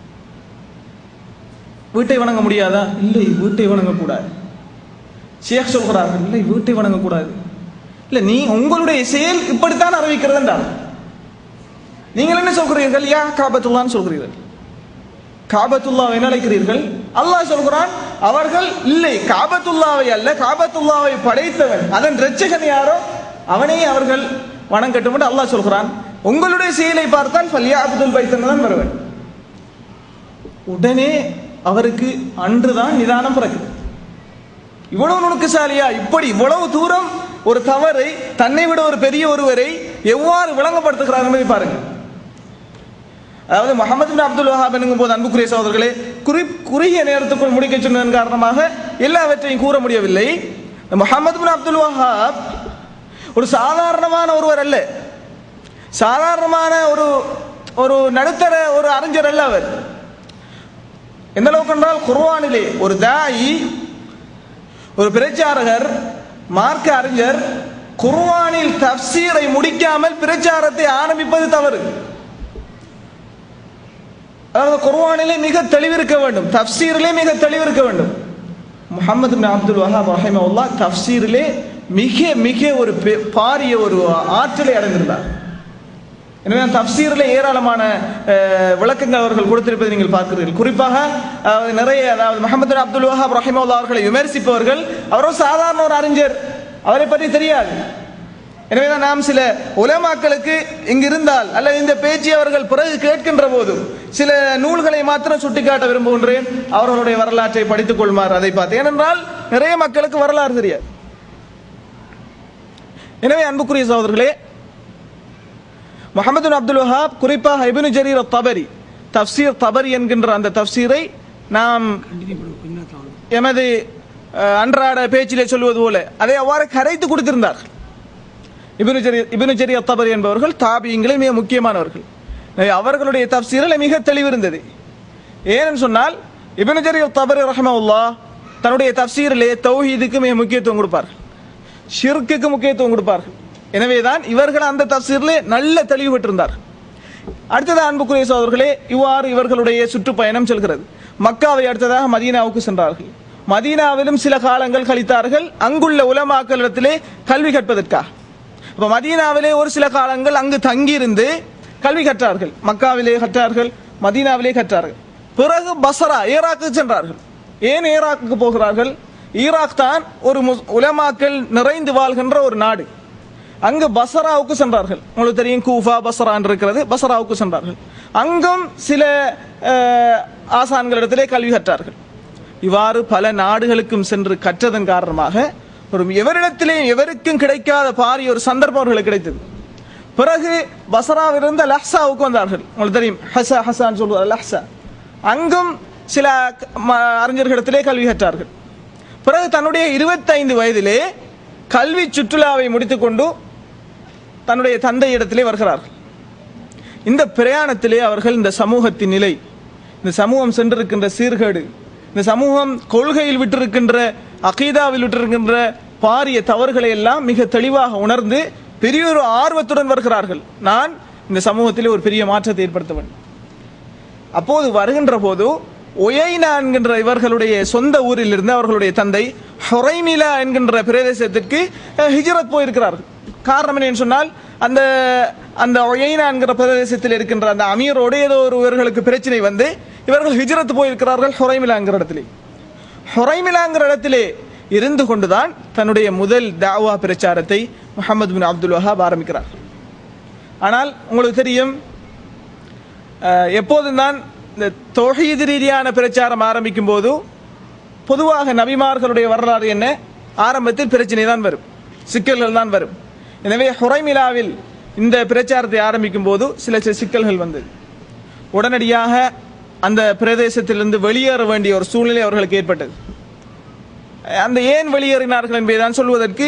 Speaker 3: வீட்டை வணங்க முடியாதா இல்லை வீட்டை வணங்கக்கூடாது ஷேக் சொல்கிறார்கள் இல்லை வீட்டை வணங்கக்கூடாது இல்லை நீ உங்களுடைய செயல் இப்படித்தான் அறிவிக்கிறது என்றால் நீங்கள் என்ன சொல்கிறீர்கள் யா காபத்துல்லான்னு சொல்கிறீர்கள் காபத்துல்லாவை என்ன அழைக்கிறீர்கள் அல்லாஹ் சொல்கிறான் அவர்கள் இல்லை காபத்துல்லாவை அல்ல காபத்துல்லாவை படைத்தவன் அதன் இரட்சகன் யாரோ அவனை அவர்கள் வணங்கட்டும் என்று அல்லாஹ் சொல்கிறான் உங்களுடைய செயலை பார்த்தால் ஃபல்யா அப்துல் பைத்தன் தான் வருவன் உடனே அவருக்கு அன்றுதான் நிதானம் பிறக்குது இவ்வளவு நுணுக்கசாலியா இப்படி இவ்வளவு தூரம் ஒரு தவறை தன்னை விட ஒரு பெரிய ஒருவரை எவ்வாறு விளங்கப்படுத்துகிறார் என்பதை பாருங்கள் அதாவது முகமது பின் அப்துல் வஹாப் என்னும் போது அன்புக்குரிய சகோதரர்களே குறி குறுகிய நேரத்துக்குள் முடிக்க சொன்னதன் காரணமாக எல்லாவற்றையும் கூற முடியவில்லை முகமது பின் அப்துல் வஹாப் ஒரு சாதாரணமான ஒருவர் அல்ல சாதாரணமான ஒரு ஒரு நடுத்தர ஒரு அறிஞர் அல்ல அவர் எந்த அளவுக்கு என்றால் குர்வானிலே ஒரு தாயி ஒரு பிரச்சாரகர் மார்க்க அறிஞர் குர்வானில் தப்சீரை முடிக்காமல் பிரச்சாரத்தை ஆரம்பிப்பது தவறு அதாவது குர்வானிலே மிக தெளிவிருக்க வேண்டும் தப்சீரிலே மிக தெளிவிருக்க வேண்டும் முகமது பின் அப்துல் வஹாப் ரஹிமவுல்லா தப்சீரிலே மிக மிக ஒரு பெ- பாரிய ஒரு ஆற்றலை அடைந்திருந்தார் எனவே தப்சீரில் ஏராளமான அஹ், விளக்கங்கள் அவர்கள் கொடுத்திருப்பதை நீங்கள் பார்க்கிறீர்கள் குறிப்பாக அஹ், நிறைய அதாவது முகமது பின் அப்துல் வஹாப் ரஹிமவுல்லா அவர்களை விமர்சிப்பவர்கள் அவரோ சாதாரண ஒரு அறிஞர் அவரை பற்றி தெரியாது எனவேதான் நாம் சில உலமாக்களுக்கு இங்கு இருந்தால் அல்லது இந்த பேச்சை அவர்கள் பிறகு கேட்கின்ற போது சில நூல்களை மாத்திரம் சுட்டிக்காட்ட விரும்புகின்றேன் அவர்களுடைய வரலாற்றை படித்துக் கொள்மாறு அதை பார்த்து ஏனென்றால் நிறைய மக்களுக்கு வரலாறு தெரியாது எனவே அன்புக்குரிய சகோதரர்களே முகமது அப்துல் வஹாப் குறிப்பாக இப்னு ஜரீர் தபரி தப்சீர் தபரி என்கின்ற அந்த தப்சீரை நாம் எமது அஹ், அன்றாட பேச்சிலே சொல்வது போல அதை அவ்வாறு கரைத்து கொடுத்திருந்தார் இப்னு ஜரீர் இப்னு ஜரீர் தபரி என்பவர்கள் தாபியங்களில் மிக முக்கியமானவர்கள் எனவே அவர்களுடைய தப்சீரில் மிக தெளிவு இருந்தது ஏன்னு சொன்னால் இப்னு ஜரீர் தபரி ரஹ்மவுல்லா தன்னுடைய தப்சீரிலே தௌஹீதுக்கு மிக முக்கியத்துவம் கொடுப்பார்கள் ஷிர்க்குக்கு முக்கியத்துவம் கொடுப்பார்கள் எனவேதான் இவர்கள் அந்த தப்சீரிலே நல்ல தெளிவு பெற்றிருந்தார் அடுத்தது அன்புக்குரிய சோதர்களே இவ்வாறு இவர்களுடைய சுற்றுப்பயணம் செல்கிறது மக்காவை அடுத்ததாக மதீனாவுக்கு சென்றார்கள் மதீனாவிலும் சில காலங்கள் கழித்தார்கள் அங்குள்ள உலமாக்களிடத்திலே கல்வி கற்பதற்காக அப்ப மதீனாவிலே ஒரு சில காலங்கள் அங்கு தங்கியிருந்து கல்வி கற்றார்கள் மக்காவிலே கற்றார்கள் மதீனாவிலே கற்றார்கள் பிறகு பசரா ஈராக்கு சென்றார்கள் ஏன் ஈராக்குக்கு போகிறார்கள் ஈராக் தான் ஒரு முஸ்- உலமாக்கள் நிறைந்து வாழ்கின்ற ஒரு நாடு அங்கு பசராவுக்கு சென்றார்கள் உங்களுக்கு தெரியும் கூஃபா பசரா என்று இருக்கிறது பசராவுக்கு சென்றார்கள் அங்கும் சில அஹ், ஆசான்களிடத்திலே கல்வி கற்றார்கள் இவ்வாறு பல நாடுகளுக்கும் சென்று கற்றதன் காரணமாக ஒரு எவரிடத்திலே எவருக்கும் கிடைக்காத பாரிய ஒரு சந்தர்ப்பம் அவர்களுக்கு கிடைத்தது பிறகு பசராவிலிருந்து லஹ்சாவுக்கு வந்தார்கள் உங்களுக்கு தெரியும் ஹசா ஹசான்னு சொல்லுவார் லஹ்சா அங்கும் சில க- ம- அறிஞர்களிடத்திலே கல்வி கற்றார்கள் பிறகு தன்னுடைய இருபத்தைந்து வயதிலே கல்வி சுற்றுலாவை முடித்துக்கொண்டு தன்னுடைய தந்தையிடத்திலே வருகிறார்கள் இந்த பிரயாணத்திலே அவர்கள் இந்த சமூகத்தின் நிலை இந்த சமூகம் சென்றிருக்கின்ற சீர்கேடு இந்த சமூகம் கொள்கையில் விட்டிருக்கின்ற அகீதாவில் விட்டிருக்கின்ற பாரிய தவறுகளை எல்லாம் மிக தெளிவாக உணர்ந்து பெரிய ஒரு ஆர்வத்துடன் வருகிறார்கள் நான் இந்த சமூகத்திலே ஒரு பெரிய மாற்றத்தை ஏற்படுத்த வேண்டும் அப்போது வருகின்ற போது ஒயைனா என்கின்ற இவர்களுடைய சொந்த ஊரில் இருந்து அவர்களுடைய தந்தை ஹொரைமிலா என்கின்ற பிரதேசத்திற்கு அஹ், ஹிஜ்ரத் போயிருக்கிறார்கள் காரணம் என்னன்னு சொன்னால் அந்த அந்த ஒயைனா என்கிற பிரதேசத்தில் இருக்கின்ற அந்த அமீரோடு ஏதோ ஒரு இவர்களுக்கு பிரச்சனை வந்து இவர்கள் ஹிஜ்ரத் போயிருக்கிறார்கள் ஹொரைமிலாங்கிற இடத்திலே ஹொரைமிலாங்கிற இடத்திலே இருந்து கொண்டுதான் தன்னுடைய முதல் தாவா பிரச்சாரத்தை முகமது பின் அப்துல் வஹாப் ஆரம்பிக்கிறார் ஆனால் உங்களுக்கு தெரியும் அஹ், எப்போதும் தான் இந்த தொஹீது ரீதியான பிரச்சாரம் ஆரம்பிக்கும் போது பொதுவாக நபிமார்களுடைய வரலாறு என்ன ஆரம்பத்தில் பிரச்சனை தான் வரும் சிக்கல்கள் தான் வரும் எனவே ஹுரைமிலாவில் இந்த பிரச்சாரத்தை ஆரம்பிக்கும் போது சில சில சிக்கல்கள் வந்தது உடனடியாக அந்த பிரதேசத்திலிருந்து வெளியேற வேண்டிய ஒரு சூழ்நிலை அவர்களுக்கு ஏற்பட்டது அந்த ஏன் வெளியேறினார்கள் என்பதை தான் சொல்வதற்கு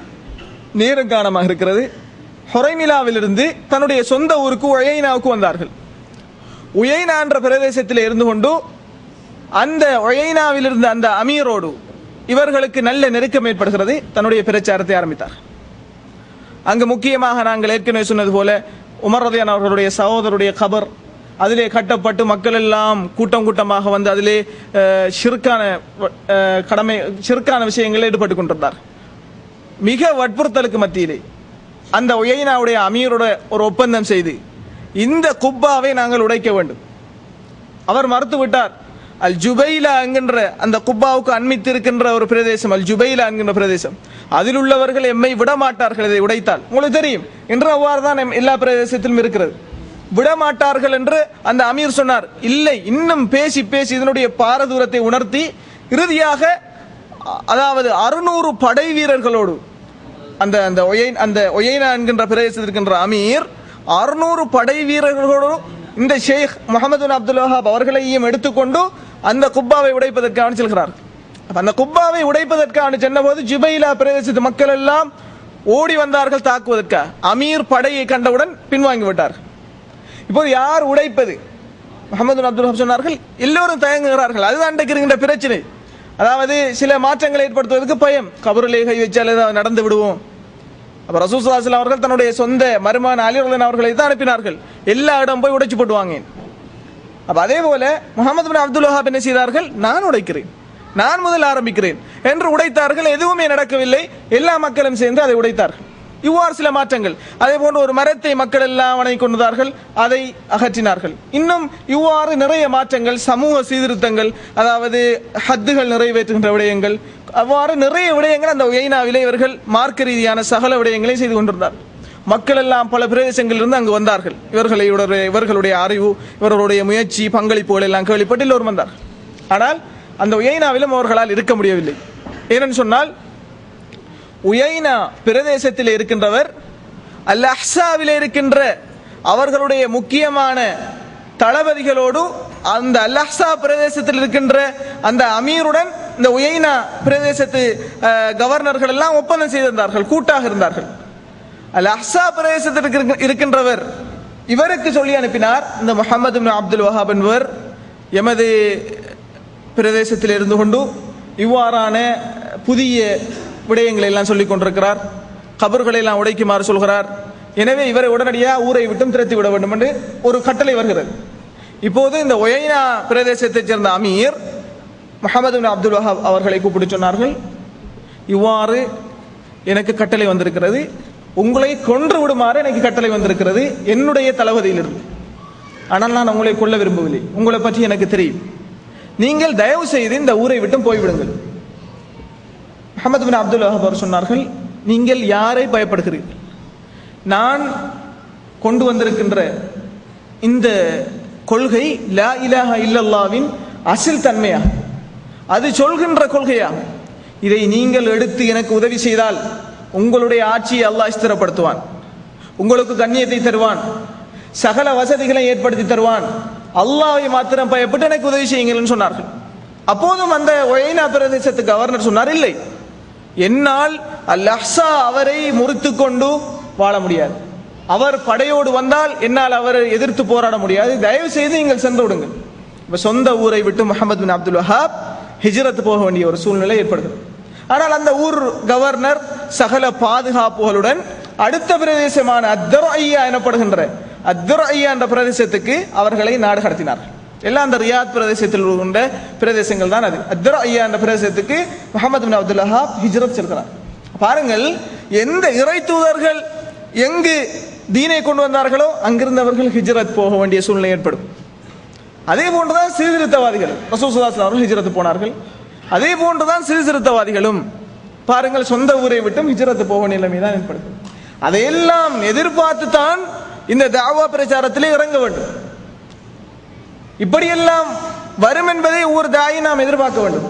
Speaker 3: நேரம் காரணமாக இருக்கிறது ஹொரைமிலாவிலிருந்து தன்னுடைய சொந்த ஊருக்கு ஒயைனாவுக்கு வந்தார்கள் உயைனா என்ற பிரதேசத்தில் இருந்து கொண்டு அந்த ஒயைனாவில் இருந்த அந்த அமீரோடு இவர்களுக்கு நல்ல நெருக்கம் ஏற்படுகிறது தன்னுடைய பிரச்சாரத்தை ஆரம்பித்தார் அங்கு முக்கியமாக நாங்கள் ஏற்கனவே சொன்னது போல உமர் ரதியான் அவர்களுடைய சகோதரருடைய கபர் அதிலே கட்டப்பட்டு மக்கள் எல்லாம் கூட்டம் கூட்டமாக வந்து அதிலே அஹ், ஷிர்கான அஹ், கடமை ஷிர்கான விஷயங்களில் ஈடுபட்டு கொண்டிருந்தார் மிக வற்புறுத்தலுக்கு மத்தியிலே அந்த ஒயைனாவுடைய அமீரோட ஒரு ஒப்பந்தம் செய்து இந்த குப்பாவை நாங்கள் உடைக்க வேண்டும் அவர் மறுத்து விட்டார் அல் ஜுபைலா என்கின்ற அந்த குப்பாவுக்கு அண்மித்து இருக்கின்ற ஒரு பிரதேசம் அல் ஜுபைலா என்கின்ற பிரதேசம் அதில் உள்ளவர்கள் எம்மை விட மாட்டார்கள் இதை உடைத்தால் உங்களுக்கு தெரியும் இன்று அவ்வாறு தான் எம் எல்லா பிரதேசத்திலும் இருக்கிறது விட மாட்டார்கள் என்று அந்த அமீர் சொன்னார் இல்லை இன்னும் பேசி பேசி இதனுடைய பாரதூரத்தை உணர்த்தி இறுதியாக அ- அதாவது அறுநூறு படை வீரர்களோடு அந்த அந்த ஒயை- அந்த ஒயைனா என்கின்ற பிரதேசத்தில் இருக்கின்ற அமீர் அறுநூறு படை வீரர்களோடு இந்த ஷேக் முகமது பின் அப்துல் வஹாப் அவர்களையும் எடுத்துக்கொண்டு அந்த குப்பாவை உடைப்பதற்காக செல்கிறார் அப்ப அந்த குப்பாவை உடைப்பதற்காக சென்றபோது ஜுபைலா பிரதேசத்து மக்கள் எல்லாம் ஓடி வந்தார்கள் தாக்குவதற்காக அமீர் படையை கண்டவுடன் பின்வாங்கி விட்டார் இப்போது யார் உடைப்பது முகமது பின் அப்துல் வஹாப் சொன்னார்கள் எல்லோரும் தயங்குகிறார்கள் அதுதான் அன்றைக்கு இருக்கின்ற பிரச்சனை அதாவது சில மாற்றங்களை ஏற்படுத்துவதற்கு பயம் கபருலே கை வச்சால் ஏதாவது நடந்து விடுவோம் அப்ப ரசூசுல்லாஸ்லாம் அவர்கள் தன்னுடைய சொந்த மருமான அலிரலன் அவர்களை தான் அனுப்பினார்கள் எல்லா இடம் போய் உடைச்சு போட்டுவாங்க அப்ப அதே போல முகமது பின் அப்துல் வஹாப் என்ன செய்தார்கள் நான் உடைக்கிறேன் நான் முதல் ஆரம்பிக்கிறேன் என்று உடைத்தார்கள் எதுவுமே நடக்கவில்லை எல்லா மக்களும் சேர்ந்து அதை உடைத்தார்கள் இவ்வாறு சில மாற்றங்கள் அதே போன்று ஒரு மரத்தை மக்கள் எல்லாம் வணங்கி கொண்டார்கள் அதை அகற்றினார்கள் இன்னும் இவ்வாறு நிறைய மாற்றங்கள் சமூக சீர்திருத்தங்கள் அதாவது ஹத்துகள் நிறைவேற்றுகின்ற விடயங்கள் அவ்வாறு நிறைய விடயங்கள் அந்த ஒயினாவிலே இவர்கள் மார்க்க ரீதியான சகல விடயங்களையும் செய்து கொண்டிருந்தார் மக்கள் எல்லாம் பல பிரதேசங்களிலிருந்து அங்கு வந்தார்கள் இவர்களை இவர்களுடைய அறிவு இவர்களுடைய முயற்சி பங்களிப்புகள் எல்லாம் கேள்விப்பட்டு எல்லோரும் வந்தார்கள் ஆனால் அந்த உயைனாவிலும் அவர்களால் இருக்க முடியவில்லை ஏனென்று சொன்னால் உயைனா பிரதேசத்தில் இருக்கின்றவர் அல் அஹ்சாவிலே இருக்கின்ற அவர்களுடைய முக்கியமான தளபதிகளோடு அந்த அல் அஹ்சா பிரதேசத்தில் இருக்கின்ற அந்த அமீருடன் இந்த உயைனா பிரதேசத்து அஹ், கவர்னர்கள் எல்லாம் ஒப்பந்தம் செய்திருந்தார்கள் கூட்டாக இருந்தார்கள் அல் அஹ்சா பிரதேசத்தில் இருக்கின்ற- இருக்கின்றவர் இவருக்கு சொல்லி அனுப்பினார் இந்த முகமது பின் அப்துல் வஹாப் என்பவர் எமது பிரதேசத்தில் இருந்து கொண்டு இவ்வாறான புதிய விடயங்களை எல்லாம் சொல்லிக் கொண்டிருக்கிறார் கபர்களை எல்லாம் உடைக்குமாறு சொல்கிறார் எனவே இவரை உடனடியாக ஊரை விட்டும் திரத்தி விட வேண்டும் என்று ஒரு கட்டளை வருகிறது இப்போது இந்த ஒயைனா பிரதேசத்தைச் சேர்ந்த அமீர் முகமது பின் அப்துல் வஹாப் அவர்களை கூப்பிட்டு சொன்னார்கள் இவ்வாறு எனக்கு கட்டளை வந்திருக்கிறது உங்களை கொன்று விடுமாறு எனக்கு கட்டளை வந்திருக்கிறது என்னுடைய தளபதியிலிருந்து ஆனால் நான் உங்களை கொல்ல விரும்பவில்லை உங்களை பற்றி எனக்கு தெரியும் நீங்கள் தயவு செய்து இந்த ஊரை விட்டு போய்விடுங்கள் முகமது பின் அப்துல் வஹாப் அவர் சொன்னார்கள் நீங்கள் யாரை பயப்படுகிறீர்கள் நான் கொண்டு வந்திருக்கின்ற இந்த கொள்கை லா இலாஹ இல்லல்லாவின் அசில் தன்மையா அது சொல்கின்ற கொள்கையா இதை நீங்கள் எடுத்து எனக்கு உதவி செய்தால் உங்களுடைய ஆட்சியை அல்லாஹ் ஸ்திரப்படுத்துவான் உங்களுக்கு கண்ணியத்தை தருவான் சகல வசதிகளை ஏற்படுத்தி தருவான் அல்லாஹ்வை மாத்திரம் பயப்பட்டு எனக்கு உதவி செய்யுங்கள்னு சொன்னார்கள் அப்போதும் அந்த ஒயினா பிரதேசத்து கவர்னர் சொன்னார் இல்லை என்னால் அல் அஹ்ஸா அவரை முறித்து கொண்டு வாழ முடியாது அவர் படையோடு வந்தால் என்னால் அவரை எதிர்த்து போராட முடியாது தயவு செய்து நீங்கள் சென்று விடுங்கள் இப்ப சொந்த ஊரை விட்டு முகமது பின் அப்துல் வஹாப் ஹிஜ்ரத் போக வேண்டிய ஒரு சூழ்நிலை ஏற்படுகிறது ஆனால் அந்த ஊர் கவர்னர் சகல பாதுகாப்புகளுடன் அடுத்த பிரதேசமான அத்தர் ஐயா எனப்படுகின்ற அத்தர் ஐயா என்ற பிரதேசத்துக்கு அவர்களை நாடு கடத்தினார்கள் எல்லாம் அந்த ரியாத் பிரதேசத்தில் உள்ள பிரதேசங்கள் தான் அது அத்தர் ஐயா என்ற பிரதேசத்துக்கு முகமது பின் அப்துல் வஹாப் ஹிஜ்ரத் செல்கிறார் பாருங்கள் எந்த இறை தூதர்கள் எங்கு தீனை கொண்டு வந்தார்களோ அங்கிருந்தவர்கள் ஹிஜ்ரத் போக வேண்டிய சூழ்நிலை ஏற்படும் அதே போன்றுதான் சீர்திருத்தவாதிகள் ரசூசுல்லாஸ் அவர்கள் ஹிஜ்ரத் போனார்கள் அதே போன்றுதான் சீர்திருத்தவாதிகளும் பாருங்கள் சொந்த ஊரை விட்டும் ஹிஜ்ரத் போக நிலைமை தான் ஏற்படுது அதையெல்லாம் எதிர்பார்த்து தான் இந்த தாவா பிரச்சாரத்திலே இறங்க வேண்டும் இப்படியெல்லாம் வரும் என்பதை ஒவ்வொரு தாயை நாம் எதிர்பார்க்க வேண்டும்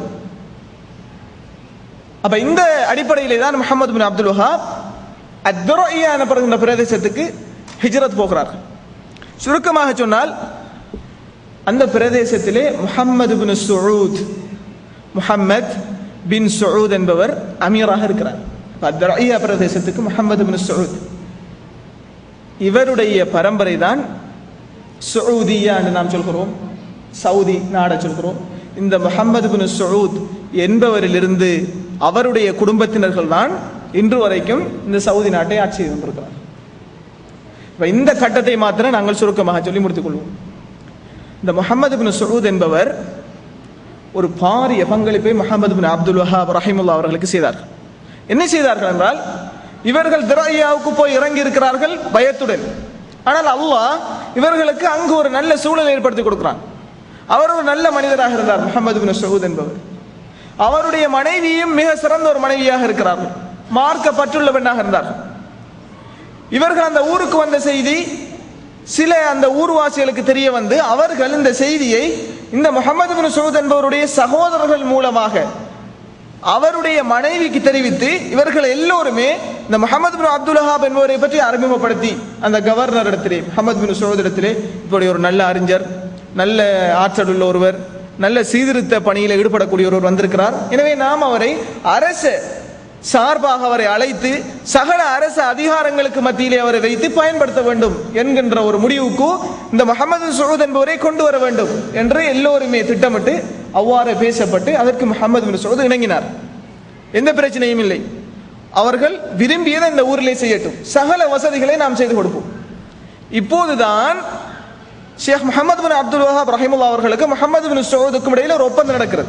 Speaker 3: அப்ப இந்த அடிப்படையிலே தான் முகமது பின் அப்துல் வஹாப் அத்ரோயா எனப்படுகின்ற பிரதேசத்துக்கு ஹிஜ்ரத் போகிறார்கள் சுருக்கமாக சொன்னால் அந்த பிரதேசத்திலே முஹம்மது பின் சுஊத் முஹம்மத் பின் சுஊத் என்பவர் அமீராக இருக்கிறார் அத்ரோயா பிரதேசத்துக்கு முஹம்மது பின் சுஊத் இவருடைய பரம்பரை தான் சவுதியா என்று நாம் சொல்கிறோம் சவுதி நாட சொல்கிறோம் இந்த முஹம்மது பின் சவுத் என்பவரிலிருந்து அவருடைய குடும்பத்தினர்கள் தான் இன்று வரைக்கும் இந்த சவுதி நாட்டை ஆட்சி செய்து கொண்டிருக்கிறார் இப்ப இந்த கட்டத்தை மாத்திரம் நாங்கள் சுருக்கமாக சொல்லி முடித்துக் கொள்வோம் இந்த முகமது பின் சவுத் என்பவர் ஒரு பாரிய பங்களிப்பை முகமது பின் அப்துல் வஹாப் ரஹிமுல்லா அவர்களுக்கு செய்தார்கள் என்ன செய்தார்கள் என்றால் இவர்கள் திரையாவுக்கு போய் இறங்கி இருக்கிறார்கள் பயத்துடன் ஆனால் அல்லாஹ் இவர்களுக்கு அங்கு ஒரு நல்ல சூழலை ஏற்படுத்தி கொடுக்கிறான் அவர் ஒரு நல்ல மனிதராக இருந்தார் முகமது பின் சவுத் என்பவர் அவருடைய மனைவியும் மிக சிறந்த ஒரு மனைவியாக இருக்கிறார்கள் மார்க்கப்பட்டுள்ள பெண்ணாக இருந்தார்கள் இவர்கள் அந்த ஊருக்கு வந்த செய்தி சில அந்த ஊர்வாசிகளுக்கு தெரிய வந்து அவர்கள் இந்த செய்தியை இந்த முகமது பின் சவுத் என்பவருடைய சகோதரர்கள் மூலமாக அவருடைய மனைவிக்கு தெரிவித்து இவர்கள் எல்லோருமே இந்த முகமது பின் அப்துல் வஹாப் என்பவரை பற்றி அறிமுகப்படுத்தி அந்த கவர்னர் இடத்திலே முகமது பின் சோத் இடத்திலே இப்படி ஒரு நல்ல அறிஞர் நல்ல ஆற்றல் உள்ள ஒருவர் நல்ல சீர்திருத்த பணியில் ஈடுபடக்கூடிய ஒருவர் வந்திருக்கிறார் எனவே நாம் அவரை அரச சார்பாக அவரை அழைத்து சகல அரசு அதிகாரங்களுக்கு மத்தியிலே அவரை வைத்து பயன்படுத்த வேண்டும் என்கின்ற ஒரு முடிவுக்கு இந்த முகமது சோத் என்பவரை கொண்டு வர வேண்டும் என்று எல்லோருமே திட்டமிட்டு அவ்வாறு பேசப்பட்டு அதற்கு முகமது பின் சோத் இணங்கினார் எந்த பிரச்சனையும் இல்லை அவர்கள் விரும்பியதை இந்த ஊரிலே செய்யட்டும் சகல வசதிகளை நாம் செய்து கொடுப்போம் இப்போதுதான் ஷேக் முகமது பின் அப்துல் வஹாப் ரஹிமுல்லா அவர்களுக்கு முகமது பின் சோதுக்கும் இடையில் ஒரு ஒப்பந்தம் நடக்கிறது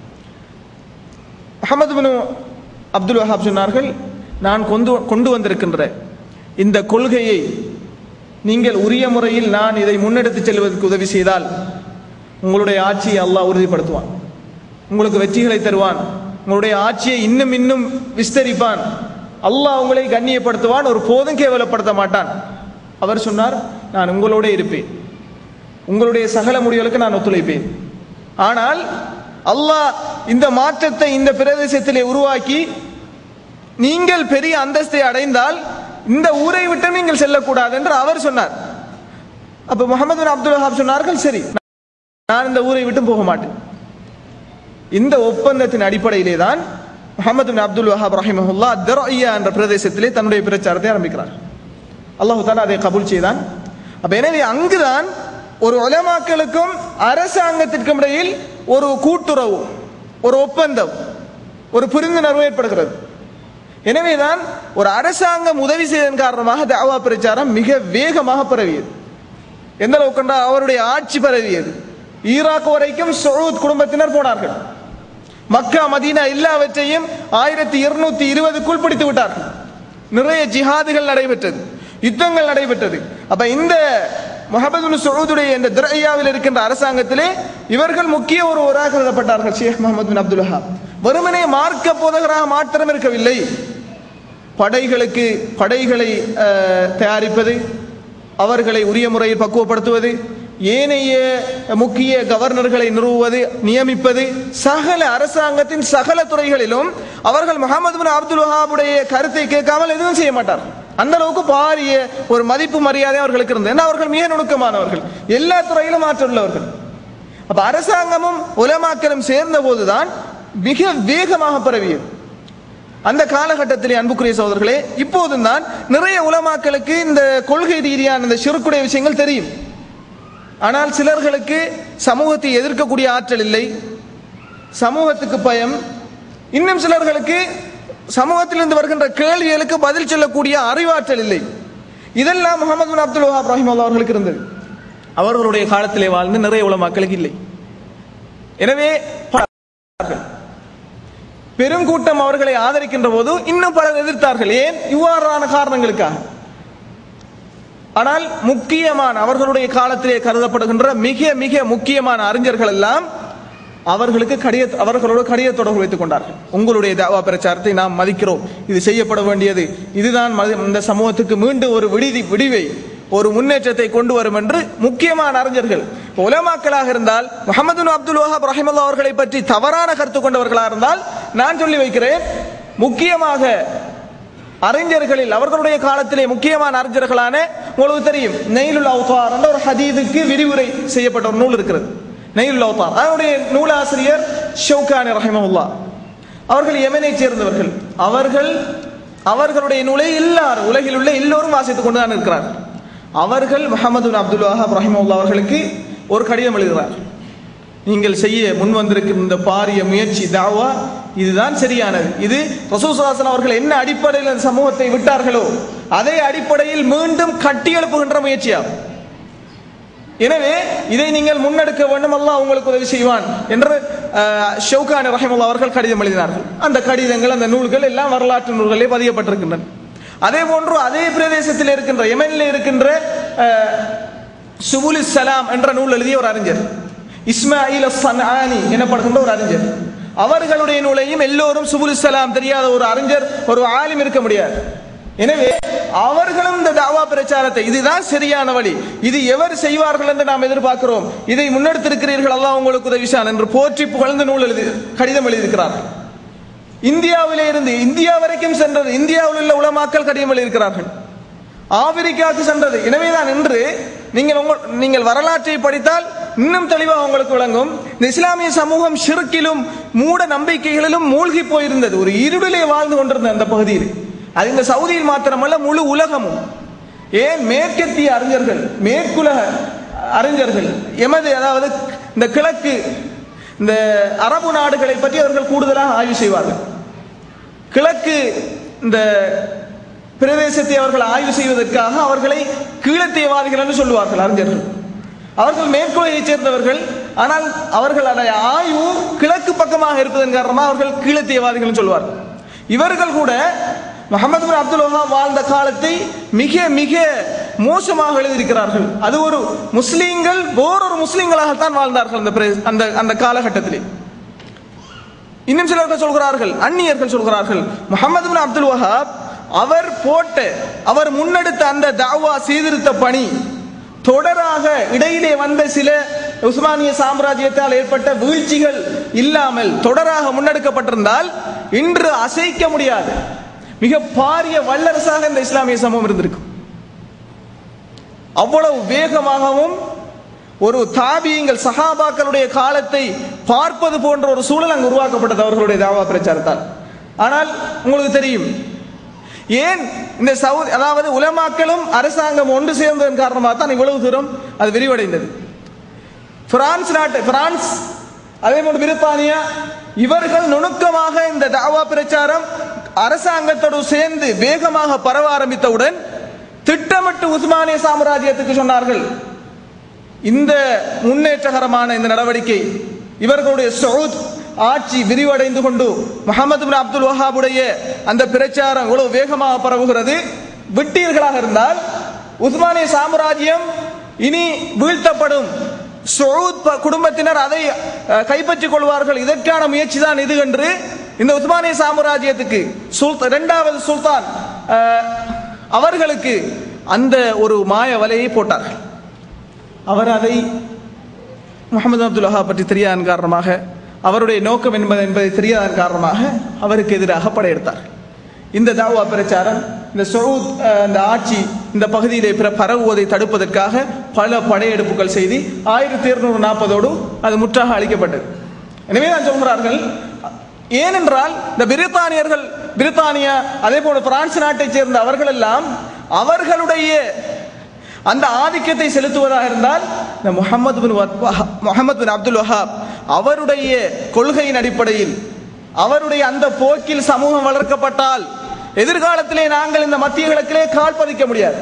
Speaker 3: முகமது பின் அப்துல் வஹாப் சொன்னார்கள் நான் கொண்டு கொண்டு வந்திருக்கின்ற இந்த கொள்கையை நீங்கள் உரிய முறையில் நான் இதை முன்னெடுத்து செல்வதற்கு உதவி செய்தால் உங்களுடைய ஆட்சியை அல்லாஹ் உறுதிப்படுத்துவான் உங்களுக்கு வெற்றிகளை தருவான் உங்களுடைய ஆட்சியை இன்னும் இன்னும் விஸ்தரிப்பான் அல்லாஹ் உங்களை கண்ணியப்படுத்துவான் ஒரு போதும் கேவலப்படுத்த மாட்டான் அவர் சொன்னார் நான் உங்களோட இருப்பேன் உங்களுடைய சகல முடிவுகளுக்கு நான் ஒத்துழைப்பேன் ஆனால் அல்லாஹ் இந்த மாற்றத்தை இந்த பிரதேசத்திலே உருவாக்கி நீங்கள் பெரிய அந்தஸ்தை அடைந்தால் இந்த ஊரை விட்டு நீங்கள் செல்லக்கூடாது என்று அவர் சொன்னார் அப்ப முகமது பின் அப்துல் வஹாப் சொன்னார்கள் சரி நான் இந்த ஊரை விட்டு போக மாட்டேன் இந்த ஒப்பந்தத்தின் அடிப்படையிலே தான் முகமது பின் அப்துல் வஹாப் ரஹிமஹுல்லா தரோயா என்ற பிரதேசத்திலே தன்னுடைய பிரச்சாரத்தை ஆரம்பிக்கிறார் அல்லாஹு தாலா அதை கபூல் செய்தான் அப்ப எனவே அங்குதான் ஒரு உலமாக்களுக்கும் அரசாங்கத்திற்கும் இடையில் ஒரு கூட்டுறவு ஒரு ஒப்பந்தம் ஒரு புரிந்துணர்வு ஏற்படுகிறது எனவேதான் ஒரு அரசாங்கம் உதவி செய்ததன் காரணமாக தாவா பிரச்சாரம் மிக வேகமாக பரவியது எந்த அளவுக்கு என்றால் அவருடைய ஆட்சி பரவியது ஈராக் வரைக்கும் சவுத் குடும்பத்தினர் போனார்கள் மக்கா மதீனா எல்லாவற்றையும் ஆயிரத்தி இருநூத்தி இருபதுக்குள் பிடித்து விட்டார்கள் நிறைய ஜிஹாதுகள் நடைபெற்றது யுத்தங்கள் நடைபெற்றது அப்ப இந்த முகமது சவுதுடைய இந்த திரையாவில் இருக்கின்ற அரசாங்கத்திலே இவர்கள் முக்கிய ஒரு ஒராக கருதப்பட்டார்கள் ஷேக் முகமது பின் அப்துல் வஹாப் வெறுமனே மார்க்க போதகராக மாத்திரம் இருக்கவில்லை படைகளுக்கு படைகளை அஹ், தயாரிப்பது அவர்களை உரிய முறையில் பக்குவப்படுத்துவது ஏனைய முக்கிய கவர்னர்களை நிறுவுவது நியமிப்பது சகல அரசாங்கத்தின் சகல துறைகளிலும் அவர்கள் முகமது பின் அப்துல் வஹாபுடைய கருத்தை கேட்காமல் எதுவும் செய்ய மாட்டார் அந்த அளவுக்கு பாரிய ஒரு மதிப்பு மரியாதை அவர்களுக்கு இருந்தது ஏன்னா அவர்கள் மிக நுணுக்கமானவர்கள் எல்லா துறையிலும் ஆற்றுள்ளவர்கள் அப்ப அரசாங்கமும் உலமாக்களும் சேர்ந்த போதுதான் மிக வேகமாக பரவியது அந்த காலகட்டத்திலே அன்புக்குரிய சகோதரர்களே இப்போதும் தான் நிறைய உலமாக்களுக்கு இந்த கொள்கை ரீதியான இந்த சிறுக்குடைய விஷயங்கள் தெரியும் ஆனால் சிலர்களுக்கு சமூகத்தை எதிர்க்கக்கூடிய ஆற்றல் இல்லை சமூகத்துக்கு பயம் இன்னும் சிலர்களுக்கு சமூகத்திலிருந்து வருகின்ற கேள்விகளுக்கு பதில் சொல்லக்கூடிய அறிவாற்றல் இல்லை இதெல்லாம் முகமது பின் அப்துல் வஹாப் ரஹிமல்லா அவர்களுக்கு இருந்தது அவர்களுடைய காலத்திலே வாழ்ந்து நிறைய உலமாக்களுக்கு இல்லை எனவே பார்த்தார்கள். பெருங்கூட்டம் அவர்களை ஆதரிக்கின்ற போது இன்னும் பலர் எதிர்த்தார்கள் ஏன் இவ்வாறான காரணங்களுக்காக ஆனால் முக்கியமான அவர்களுடைய காலத்திலே கருதப்படுகின்ற மிக மிக முக்கியமான அறிஞர்கள் எல்லாம் அவர்களுக்கு கடித அவர்களோடு கடித தொடர்பு வைத்துக் கொண்டார்கள் உங்களுடைய தாவா பிரச்சாரத்தை நாம் மதிக்கிறோம் இது செய்யப்பட வேண்டியது இதுதான் மதி- இந்த சமூகத்துக்கு மீண்டும் ஒரு விடுதி விடிவை ஒரு முன்னேற்றத்தை கொண்டு வரும் என்று முக்கியமான அறிஞர்கள் உலமாக்களாக இருந்தால் முகமது பின் அப்துல் வஹாப் ரஹிமல்லா அவர்களை பற்றி தவறான கருத்து கொண்டவர்களாக இருந்தால் நான் சொல்லி வைக்கிறேன் முக்கியமாக அறிஞர்களில் அவர்களுடைய காலத்திலே முக்கியமான அறிஞர்களான உங்களுக்கு தெரியும் நெய்லுல் அவுதார் என்ற ஒரு ஹதீதுக்கு விரிவுரை செய்யப்பட்ட ஒரு நூல் இருக்கிறது நெய்லுல் அவுதார் அதனுடைய நூலாசிரியர் ஷவுகானி ரஹிமவுல்லா அவர்கள் யமனை சேர்ந்தவர்கள் அவர்கள் அவர்களுடைய நூலை எல்லாரும் உலகில் உள்ள எல்லோரும் வாசித்துக் கொண்டுதான் இருக்கிறார்கள் அவர்கள் முகமது பின் அப்துல் வஹாப் ரஹிமவுல்லா அவர்களுக்கு ஒரு கடிதம் எழுதுகிறார் நீங்கள் செய்ய முன் வந்திருக்கும் இந்த பாரிய முயற்சி தாவா இதுதான் சரியானது இது ரசூசாசன் அவர்கள் என்ன அடிப்படையில் இந்த சமூகத்தை விட்டார்களோ அதே அடிப்படையில் மீண்டும் கட்டியெழுப்புகின்ற முயற்சியாகும் எனவே இதை நீங்கள் முன்னெடுக்க வேண்டும் அல்லாஹ் உங்களுக்கு உதவி செய்வான் என்று அஹ், ஷவுகானி ரஹிமுல்லா அவர்கள் கடிதம் எழுதினார்கள் அந்த கடிதங்கள் அந்த நூல்கள் எல்லாம் வரலாற்று நூல்களே பதியப்பட்டிருக்கின்றன அதே போன்று அதே பிரதேசத்தில் இருக்கின்ற யெமனில் இருக்கின்ற அஹ், சுபுல் சலாம் என்ற நூல் எழுதிய ஒரு அறிஞர் இஸ்மாயில் சன்ஆனி எனப்படுகின்ற ஒரு அறிஞர் அவர்களுடைய நூலையும் எல்லோரும் சுபுல் சலாம் தெரியாத ஒரு அறிஞர் ஒரு ஆலிம் இருக்க முடியாது எனவே அவர்களும் இந்த தாவா பிரச்சாரத்தை இதுதான் சரியான வழி இது எவர் செய்வார்கள் என்று நாம் எதிர்பார்க்கிறோம் இதை முன்னெடுத்திருக்கிறீர்கள் அல்லாஹ் உங்களுக்கு உதவிசான் என்று போற்றி புகழ்ந்து நூல் எழுதி கடிதம் எழுதியிருக்கிறார்கள் இந்தியாவிலே இருந்து இந்தியா வரைக்கும் சென்றது இந்தியாவில் உள்ள உலமாக்கள் கடிதம் எழுதியிருக்கிறார்கள் ஆப்பிரிக்காவுக்கு சென்றது எனவேதான் இன்று நீங்கள் உங்கள் நீங்கள் வரலாற்றை படித்தால் இன்னும் தெளிவாக உங்களுக்கு விளங்கும் இந்த இஸ்லாமிய சமூகம் ஷிர்கிலும் மூட நம்பிக்கைகளிலும் மூழ்கி போயிருந்தது ஒரு இருளிலே வாழ்ந்து கொண்டிருந்த அந்த பகுதியில் அது இந்த சவுதியில் மாத்திரமல்ல முழு உலகமும் ஏன் மேற்கத்திய அறிஞர்கள் மேற்குலக அறிஞர்கள் எமது அதாவது இந்த கிழக்கு இந்த அரபு நாடுகளை பற்றி அவர்கள் கூடுதலாக ஆய்வு செய்வார்கள் கிழக்கு இந்த பிரதேசத்தை அவர்கள் ஆய்வு செய்வதற்காக அவர்களை கீழத்தியவாதிகள் என்று சொல்லுவார்கள் அறிஞர்கள் அவர்கள் மேற்குலையைச் சேர்ந்தவர்கள் ஆனால் அவர்களுடைய ஆய்வு கிழக்கு பக்கமாக இருப்பதன் காரணமாக அவர்கள் கீழத்தியவாதிகள் என்று சொல்வார்கள் இவர்கள் கூட முகமது பின் அப்துல் வஹாப் வாழ்ந்த காலத்தை மிக மிக மோசமாக எழுதியிருக்கிறார்கள் அது ஒரு முஸ்லீம்கள் வேறொரு முஸ்லீம்களாகத்தான் வாழ்ந்தார்கள் அந்த பிரே- அந்த அந்த காலகட்டத்திலே இன்னும் சிலர்கள் சொல்கிறார்கள் அந்நியர்கள் சொல்கிறார்கள் முகமது பின் அப்துல் வஹாப் அவர் போட்ட அவர் முன்னெடுத்த அந்த தாவா சீர்திருத்த பணி தொடராக இடையிலே வந்த சில உஸ்மானிய சாம்ராஜ்யத்தால் ஏற்பட்ட வீழ்ச்சிகள் இல்லாமல் தொடராக முன்னெடுக்கப்பட்டிருந்தால் இன்று அசைக்க முடியாது மிக பாரிய வல்லரசாக இந்த இஸ்லாமிய சமூகம் இருந்திருக்கும் அவ்வளவு வேகமாகவும் ஒரு தாபியங்கள் சஹாபாக்களுடைய காலத்தை பார்ப்பது போன்ற ஒரு சூழல் அங்கு உருவாக்கப்பட்டது அவர்களுடைய தாவா பிரச்சாரத்தால் ஆனால் உங்களுக்கு தெரியும் ஏன் இந்த சவுதி அதாவது உலமாக்களும் அரசாங்கம் ஒன்று சேர்ந்ததன் காரணமாக தான் இவ்வளவு தூரம் அது விரிவடைந்தது பிரான்ஸ் நாட்டு பிரான்ஸ் அதே போன்று பிரித்தானியா இவர்கள் நுணுக்கமாக இந்த தாவா பிரச்சாரம் அரசாங்கத்தோடு சேர்ந்து வேகமாக பரவ ஆரம்பித்தவுடன் திட்டமிட்டு உஸ்மானிய சாம்ராஜ்யத்துக்கு சொன்னார்கள் இந்த முன்னேற்றகரமான இந்த நடவடிக்கை இவர்களுடைய சவுத் ஆட்சி விரிவடைந்து கொண்டு முகமது பின் அப்துல் வஹாபுடைய அந்த பிரச்சாரம் இவ்வளவு வேகமாக பரவுகிறது விட்டீர்களாக இருந்தால் உஸ்மானிய சாம்ராஜ்யம் இனி வீழ்த்தப்படும் சவுத் ப- குடும்பத்தினர் அதை அஹ், கைப்பற்றிக் கொள்வார்கள் இதற்கான முயற்சி தான் இது என்று இந்த உஸ்மானிய சாம்ராஜ்யத்துக்கு சுல்தான் இரண்டாவது சுல்தான் அஹ், அவர்களுக்கு அந்த ஒரு மாய வலையை போட்டார்கள் அவர் அதை முகமது அப்துல் வஹாப் பற்றி தெரியாதன் காரணமாக அவருடைய நோக்கம் என்பது என்பதை தெரியாதன் காரணமாக அவருக்கு எதிராக படையெடுத்தார் இந்த தாவா பிரச்சாரம் இந்த சவுத் அஹ், இந்த ஆட்சி இந்த பகுதியிலே பிற பரவுவதை தடுப்பதற்காக பல படையெடுப்புகள் செய்து ஆயிரத்தி இருநூறு நாற்பதோடு அது முற்றாக அளிக்கப்பட்டது எனவே தான் சொல்கிறார்கள் ஏனென்றால் இந்த பிரித்தானியர்கள் பிரித்தானியா அதே போல பிரான்ஸ் நாட்டைச் சேர்ந்த அவர்கள் எல்லாம் அவர்களுடைய அந்த ஆதிக்கத்தை செலுத்துவதாக இருந்தால் இந்த முகமது பின் முகமது பின் அப்துல் வஹாப் அவருடைய கொள்கையின் அடிப்படையில் அவருடைய அந்த போக்கில் சமூகம் வளர்க்கப்பட்டால் எதிர்காலத்திலே நாங்கள் இந்த மத்திய கிழக்கிலே கால் பதிக்க முடியாது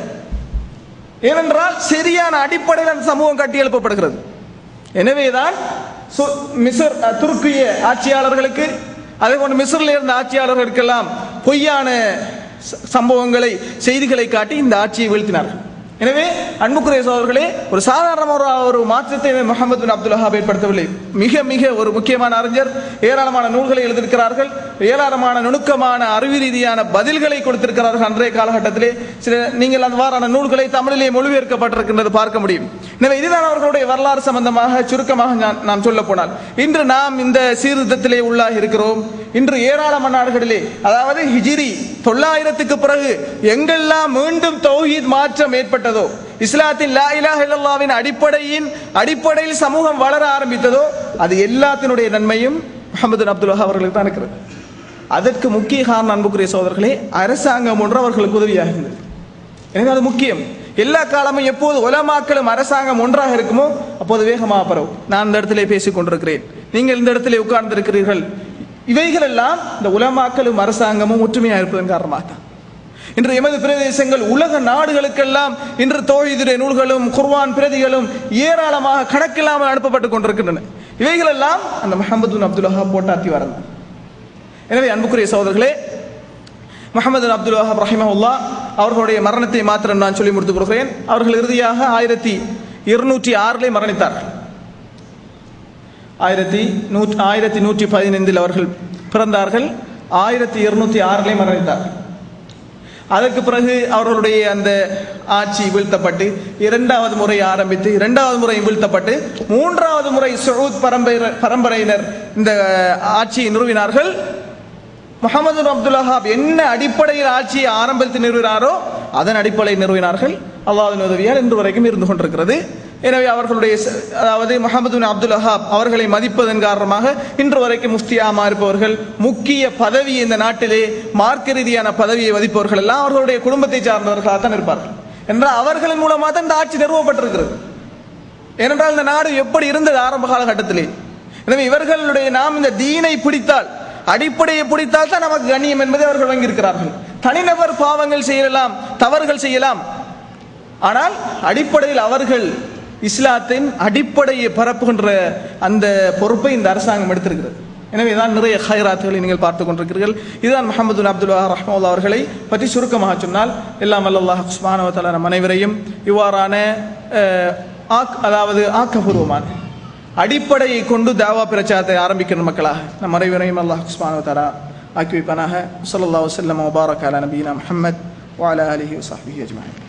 Speaker 3: ஏனென்றால் சரியான அடிப்படையில் அந்த சமூகம் கட்டி எழுப்பப்படுகிறது எனவேதான் சு- மிஸ்ர் அஹ், துருக்கிய ஆட்சியாளர்களுக்கு அதே போன்று மிஸ்ரில் இருந்த ஆட்சியாளர்களுக்கெல்லாம் பொய்யான ச- சம்பவங்களை செய்திகளை காட்டி இந்த ஆட்சியை வீழ்த்தினார்கள் எனவே அன்புக்குரிய சோதர்களே ஒரு சாதாரண ஒரு ஒரு மாற்றத்தை முகமது பின் அப்துல் வஹாப் ஏற்படுத்தவில்லை மிக மிக ஒரு முக்கியமான அறிஞர் ஏராளமான நூல்களை எழுதியிருக்கிறார்கள் ஏராளமான நுணுக்கமான அறிவு ரீதியான பதில்களை கொடுத்திருக்கிறார்கள் அன்றைய காலகட்டத்திலே சில நீங்கள் அவ்வாறான நூல்களை தமிழிலே மொழிபெயர்க்கப்பட்டிருக்கின்றது பார்க்க முடியும் எனவே இதுதான் அவர்களுடைய வரலாறு சம்பந்தமாக சுருக்கமாக நான் நாம் சொல்ல போனால் இன்று நாம் இந்த சீர்திருத்தத்திலே உள்ளாகி இருக்கிறோம் இன்று ஏராளமான நாடுகளிலே அதாவது ஹிஜிரி தொள்ளாயிரத்துக்கு பிறகு எங்கெல்லாம் மீண்டும் தௌஹீத் மாற்றம் ஏற்பட்டதோ இஸ்லாத்தின் லா இலாஹ இல்லல்லாஹ்வின் அடிப்படையின் அடிப்படையில் சமூகம் வளர ஆரம்பித்ததோ அது எல்லாத்தினுடைய நன்மையும் முகமது அப்துல் வஹாப் அவர்களுக்கு தான் இருக்கிறது அதற்கு முக்கிய காரணம் அன்புக்குரிய சோதர்களே அரசாங்கம் ஒன்று அவர்களுக்கு உதவியாக இருந்தது எனவே அது முக்கியம் எல்லா காலமும் எப்போது உலமாக்களும் அரசாங்கம் ஒன்றாக இருக்குமோ அப்போது வேகமாக பரவும் நான் இந்த இடத்திலே பேசிக் கொண்டிருக்கிறேன் நீங்கள் இந்த இடத்திலே உட்கார்ந்திருக்கிறீர்கள் இவைகள் எல்லாம் இந்த உலமாக்களும் அரசாங்கமும் ஒற்றுமையாக இருப்பதன் காரணமாக தான் இன்று எமது பிரதேசங்கள் உலக நாடுகளுக்கெல்லாம் இன்று தோழிதுரை நூல்களும் குர்வான் பிரதிகளும் ஏராளமாக கணக்கில்லாமல் அனுப்பப்பட்டுக் கொண்டிருக்கின்றன இவைகள் எல்லாம் அந்த முகமது பின் அப்துல் வஹாப் போட்டாத்தி வரணும் எனவே அன்புக்குரிய சகோதரர்களே முகமது பின் அப்துல் வஹாப் ரஹிமஹுல்லா அவர்களுடைய மரணத்தை மாத்திரம் நான் சொல்லி முடித்துக் கொடுக்கிறேன் அவர்கள் இறுதியாக ஆயிரத்தி இருநூற்றி ஆறிலே மரணித்தார்கள் ஆயிரத்தி நூற்றி ஆயிரத்தி நூற்றி பதினைந்தில் அவர்கள் பிறந்தார்கள் ஆயிரத்தி இருநூற்றி ஆறிலே மரணித்தார்கள் அதற்கு பிறகு அவர்களுடைய அந்த ஆட்சி வீழ்த்தப்பட்டு இரண்டாவது முறை ஆரம்பித்து இரண்டாவது முறை வீழ்த்தப்பட்டு மூன்றாவது முறை சவுத் பரம்பரை பரம்பரையினர் இந்த ஆட்சியை நிறுவினார்கள் முகமது பின் அப்துல் வஹாப் என்ன அடிப்படையில் ஆட்சியை ஆரம்பித்து நிறுவினாரோ அதன் அடிப்படையில் நிறுவினார்கள் அல்லாஹ்வின் உதவியால் இன்று வரைக்கும் இருந்து கொண்டிருக்கிறது எனவே அவர்களுடைய ச- அதாவது முகமது பின் அப்துல் வஹாப் அவர்களை மதிப்பதன் காரணமாக இன்று வரைக்கும் முஃப்தியாமா இருப்பவர்கள் முக்கிய பதவி இந்த நாட்டிலே மார்க்க ரீதியான பதவியை மதிப்பவர்கள் எல்லாம் அவர்களுடைய குடும்பத்தை சார்ந்தவர்களாக தான் இருப்பார்கள் என்றால் அவர்களின் மூலமாக தான் இந்த ஆட்சி நிறுவப்பட்டிருக்கிறது ஏனென்றால் இந்த நாடு எப்படி இருந்தது ஆரம்ப காலகட்டத்திலே எனவே இவர்களுடைய நாம் இந்த தீனை பிடித்தால் அடிப்படையை பிடித்தால் தான் நமக்கு கண்ணியம் என்பதை அவர்கள் வங்கியிருக்கிறார்கள் தனிநபர் பாவங்கள் செய்யலாம் தவறுகள் செய்யலாம் ஆனால் அடிப்படையில் அவர்கள் இஸ்லாத்தின் அடிப்படையை பரப்புகின்ற அந்த பொறுப்பை இந்த அரசாங்கம் எடுத்திருக்கிறது எனவே தான் நிறைய ஹைராத்துகளை நீங்கள் பார்த்து கொண்டிருக்கிறீர்கள் இதுதான் முகமது பின் அப்துல் வஹாப் ரஹ்மத்துல்லாஹி அவர்களை பற்றி சுருக்கமாக சொன்னால் எல்லாம் அல்லாஹ் சுப்ஹானஹு வ தஆலா நம் அனைவரையும் இவ்வாறான அஹ், ஆக் அதாவது ஆக்கபூர்வமான அடிப்படையை கொண்டு தாவா பிரச்சாரத்தை ஆரம்பிக்கிற மக்களாக நம் அனைவரையும் அல்லாஹ் சுப்ஹானஹு வ தஆலா ஆக்கி வைப்பானாக ஸல்லல்லாஹு வஸல்லம் வபாரக அலா நபியினா முஹம்மத் வஅலா ஆலிஹி வஸஹ்பிஹி அஜ்மஈன்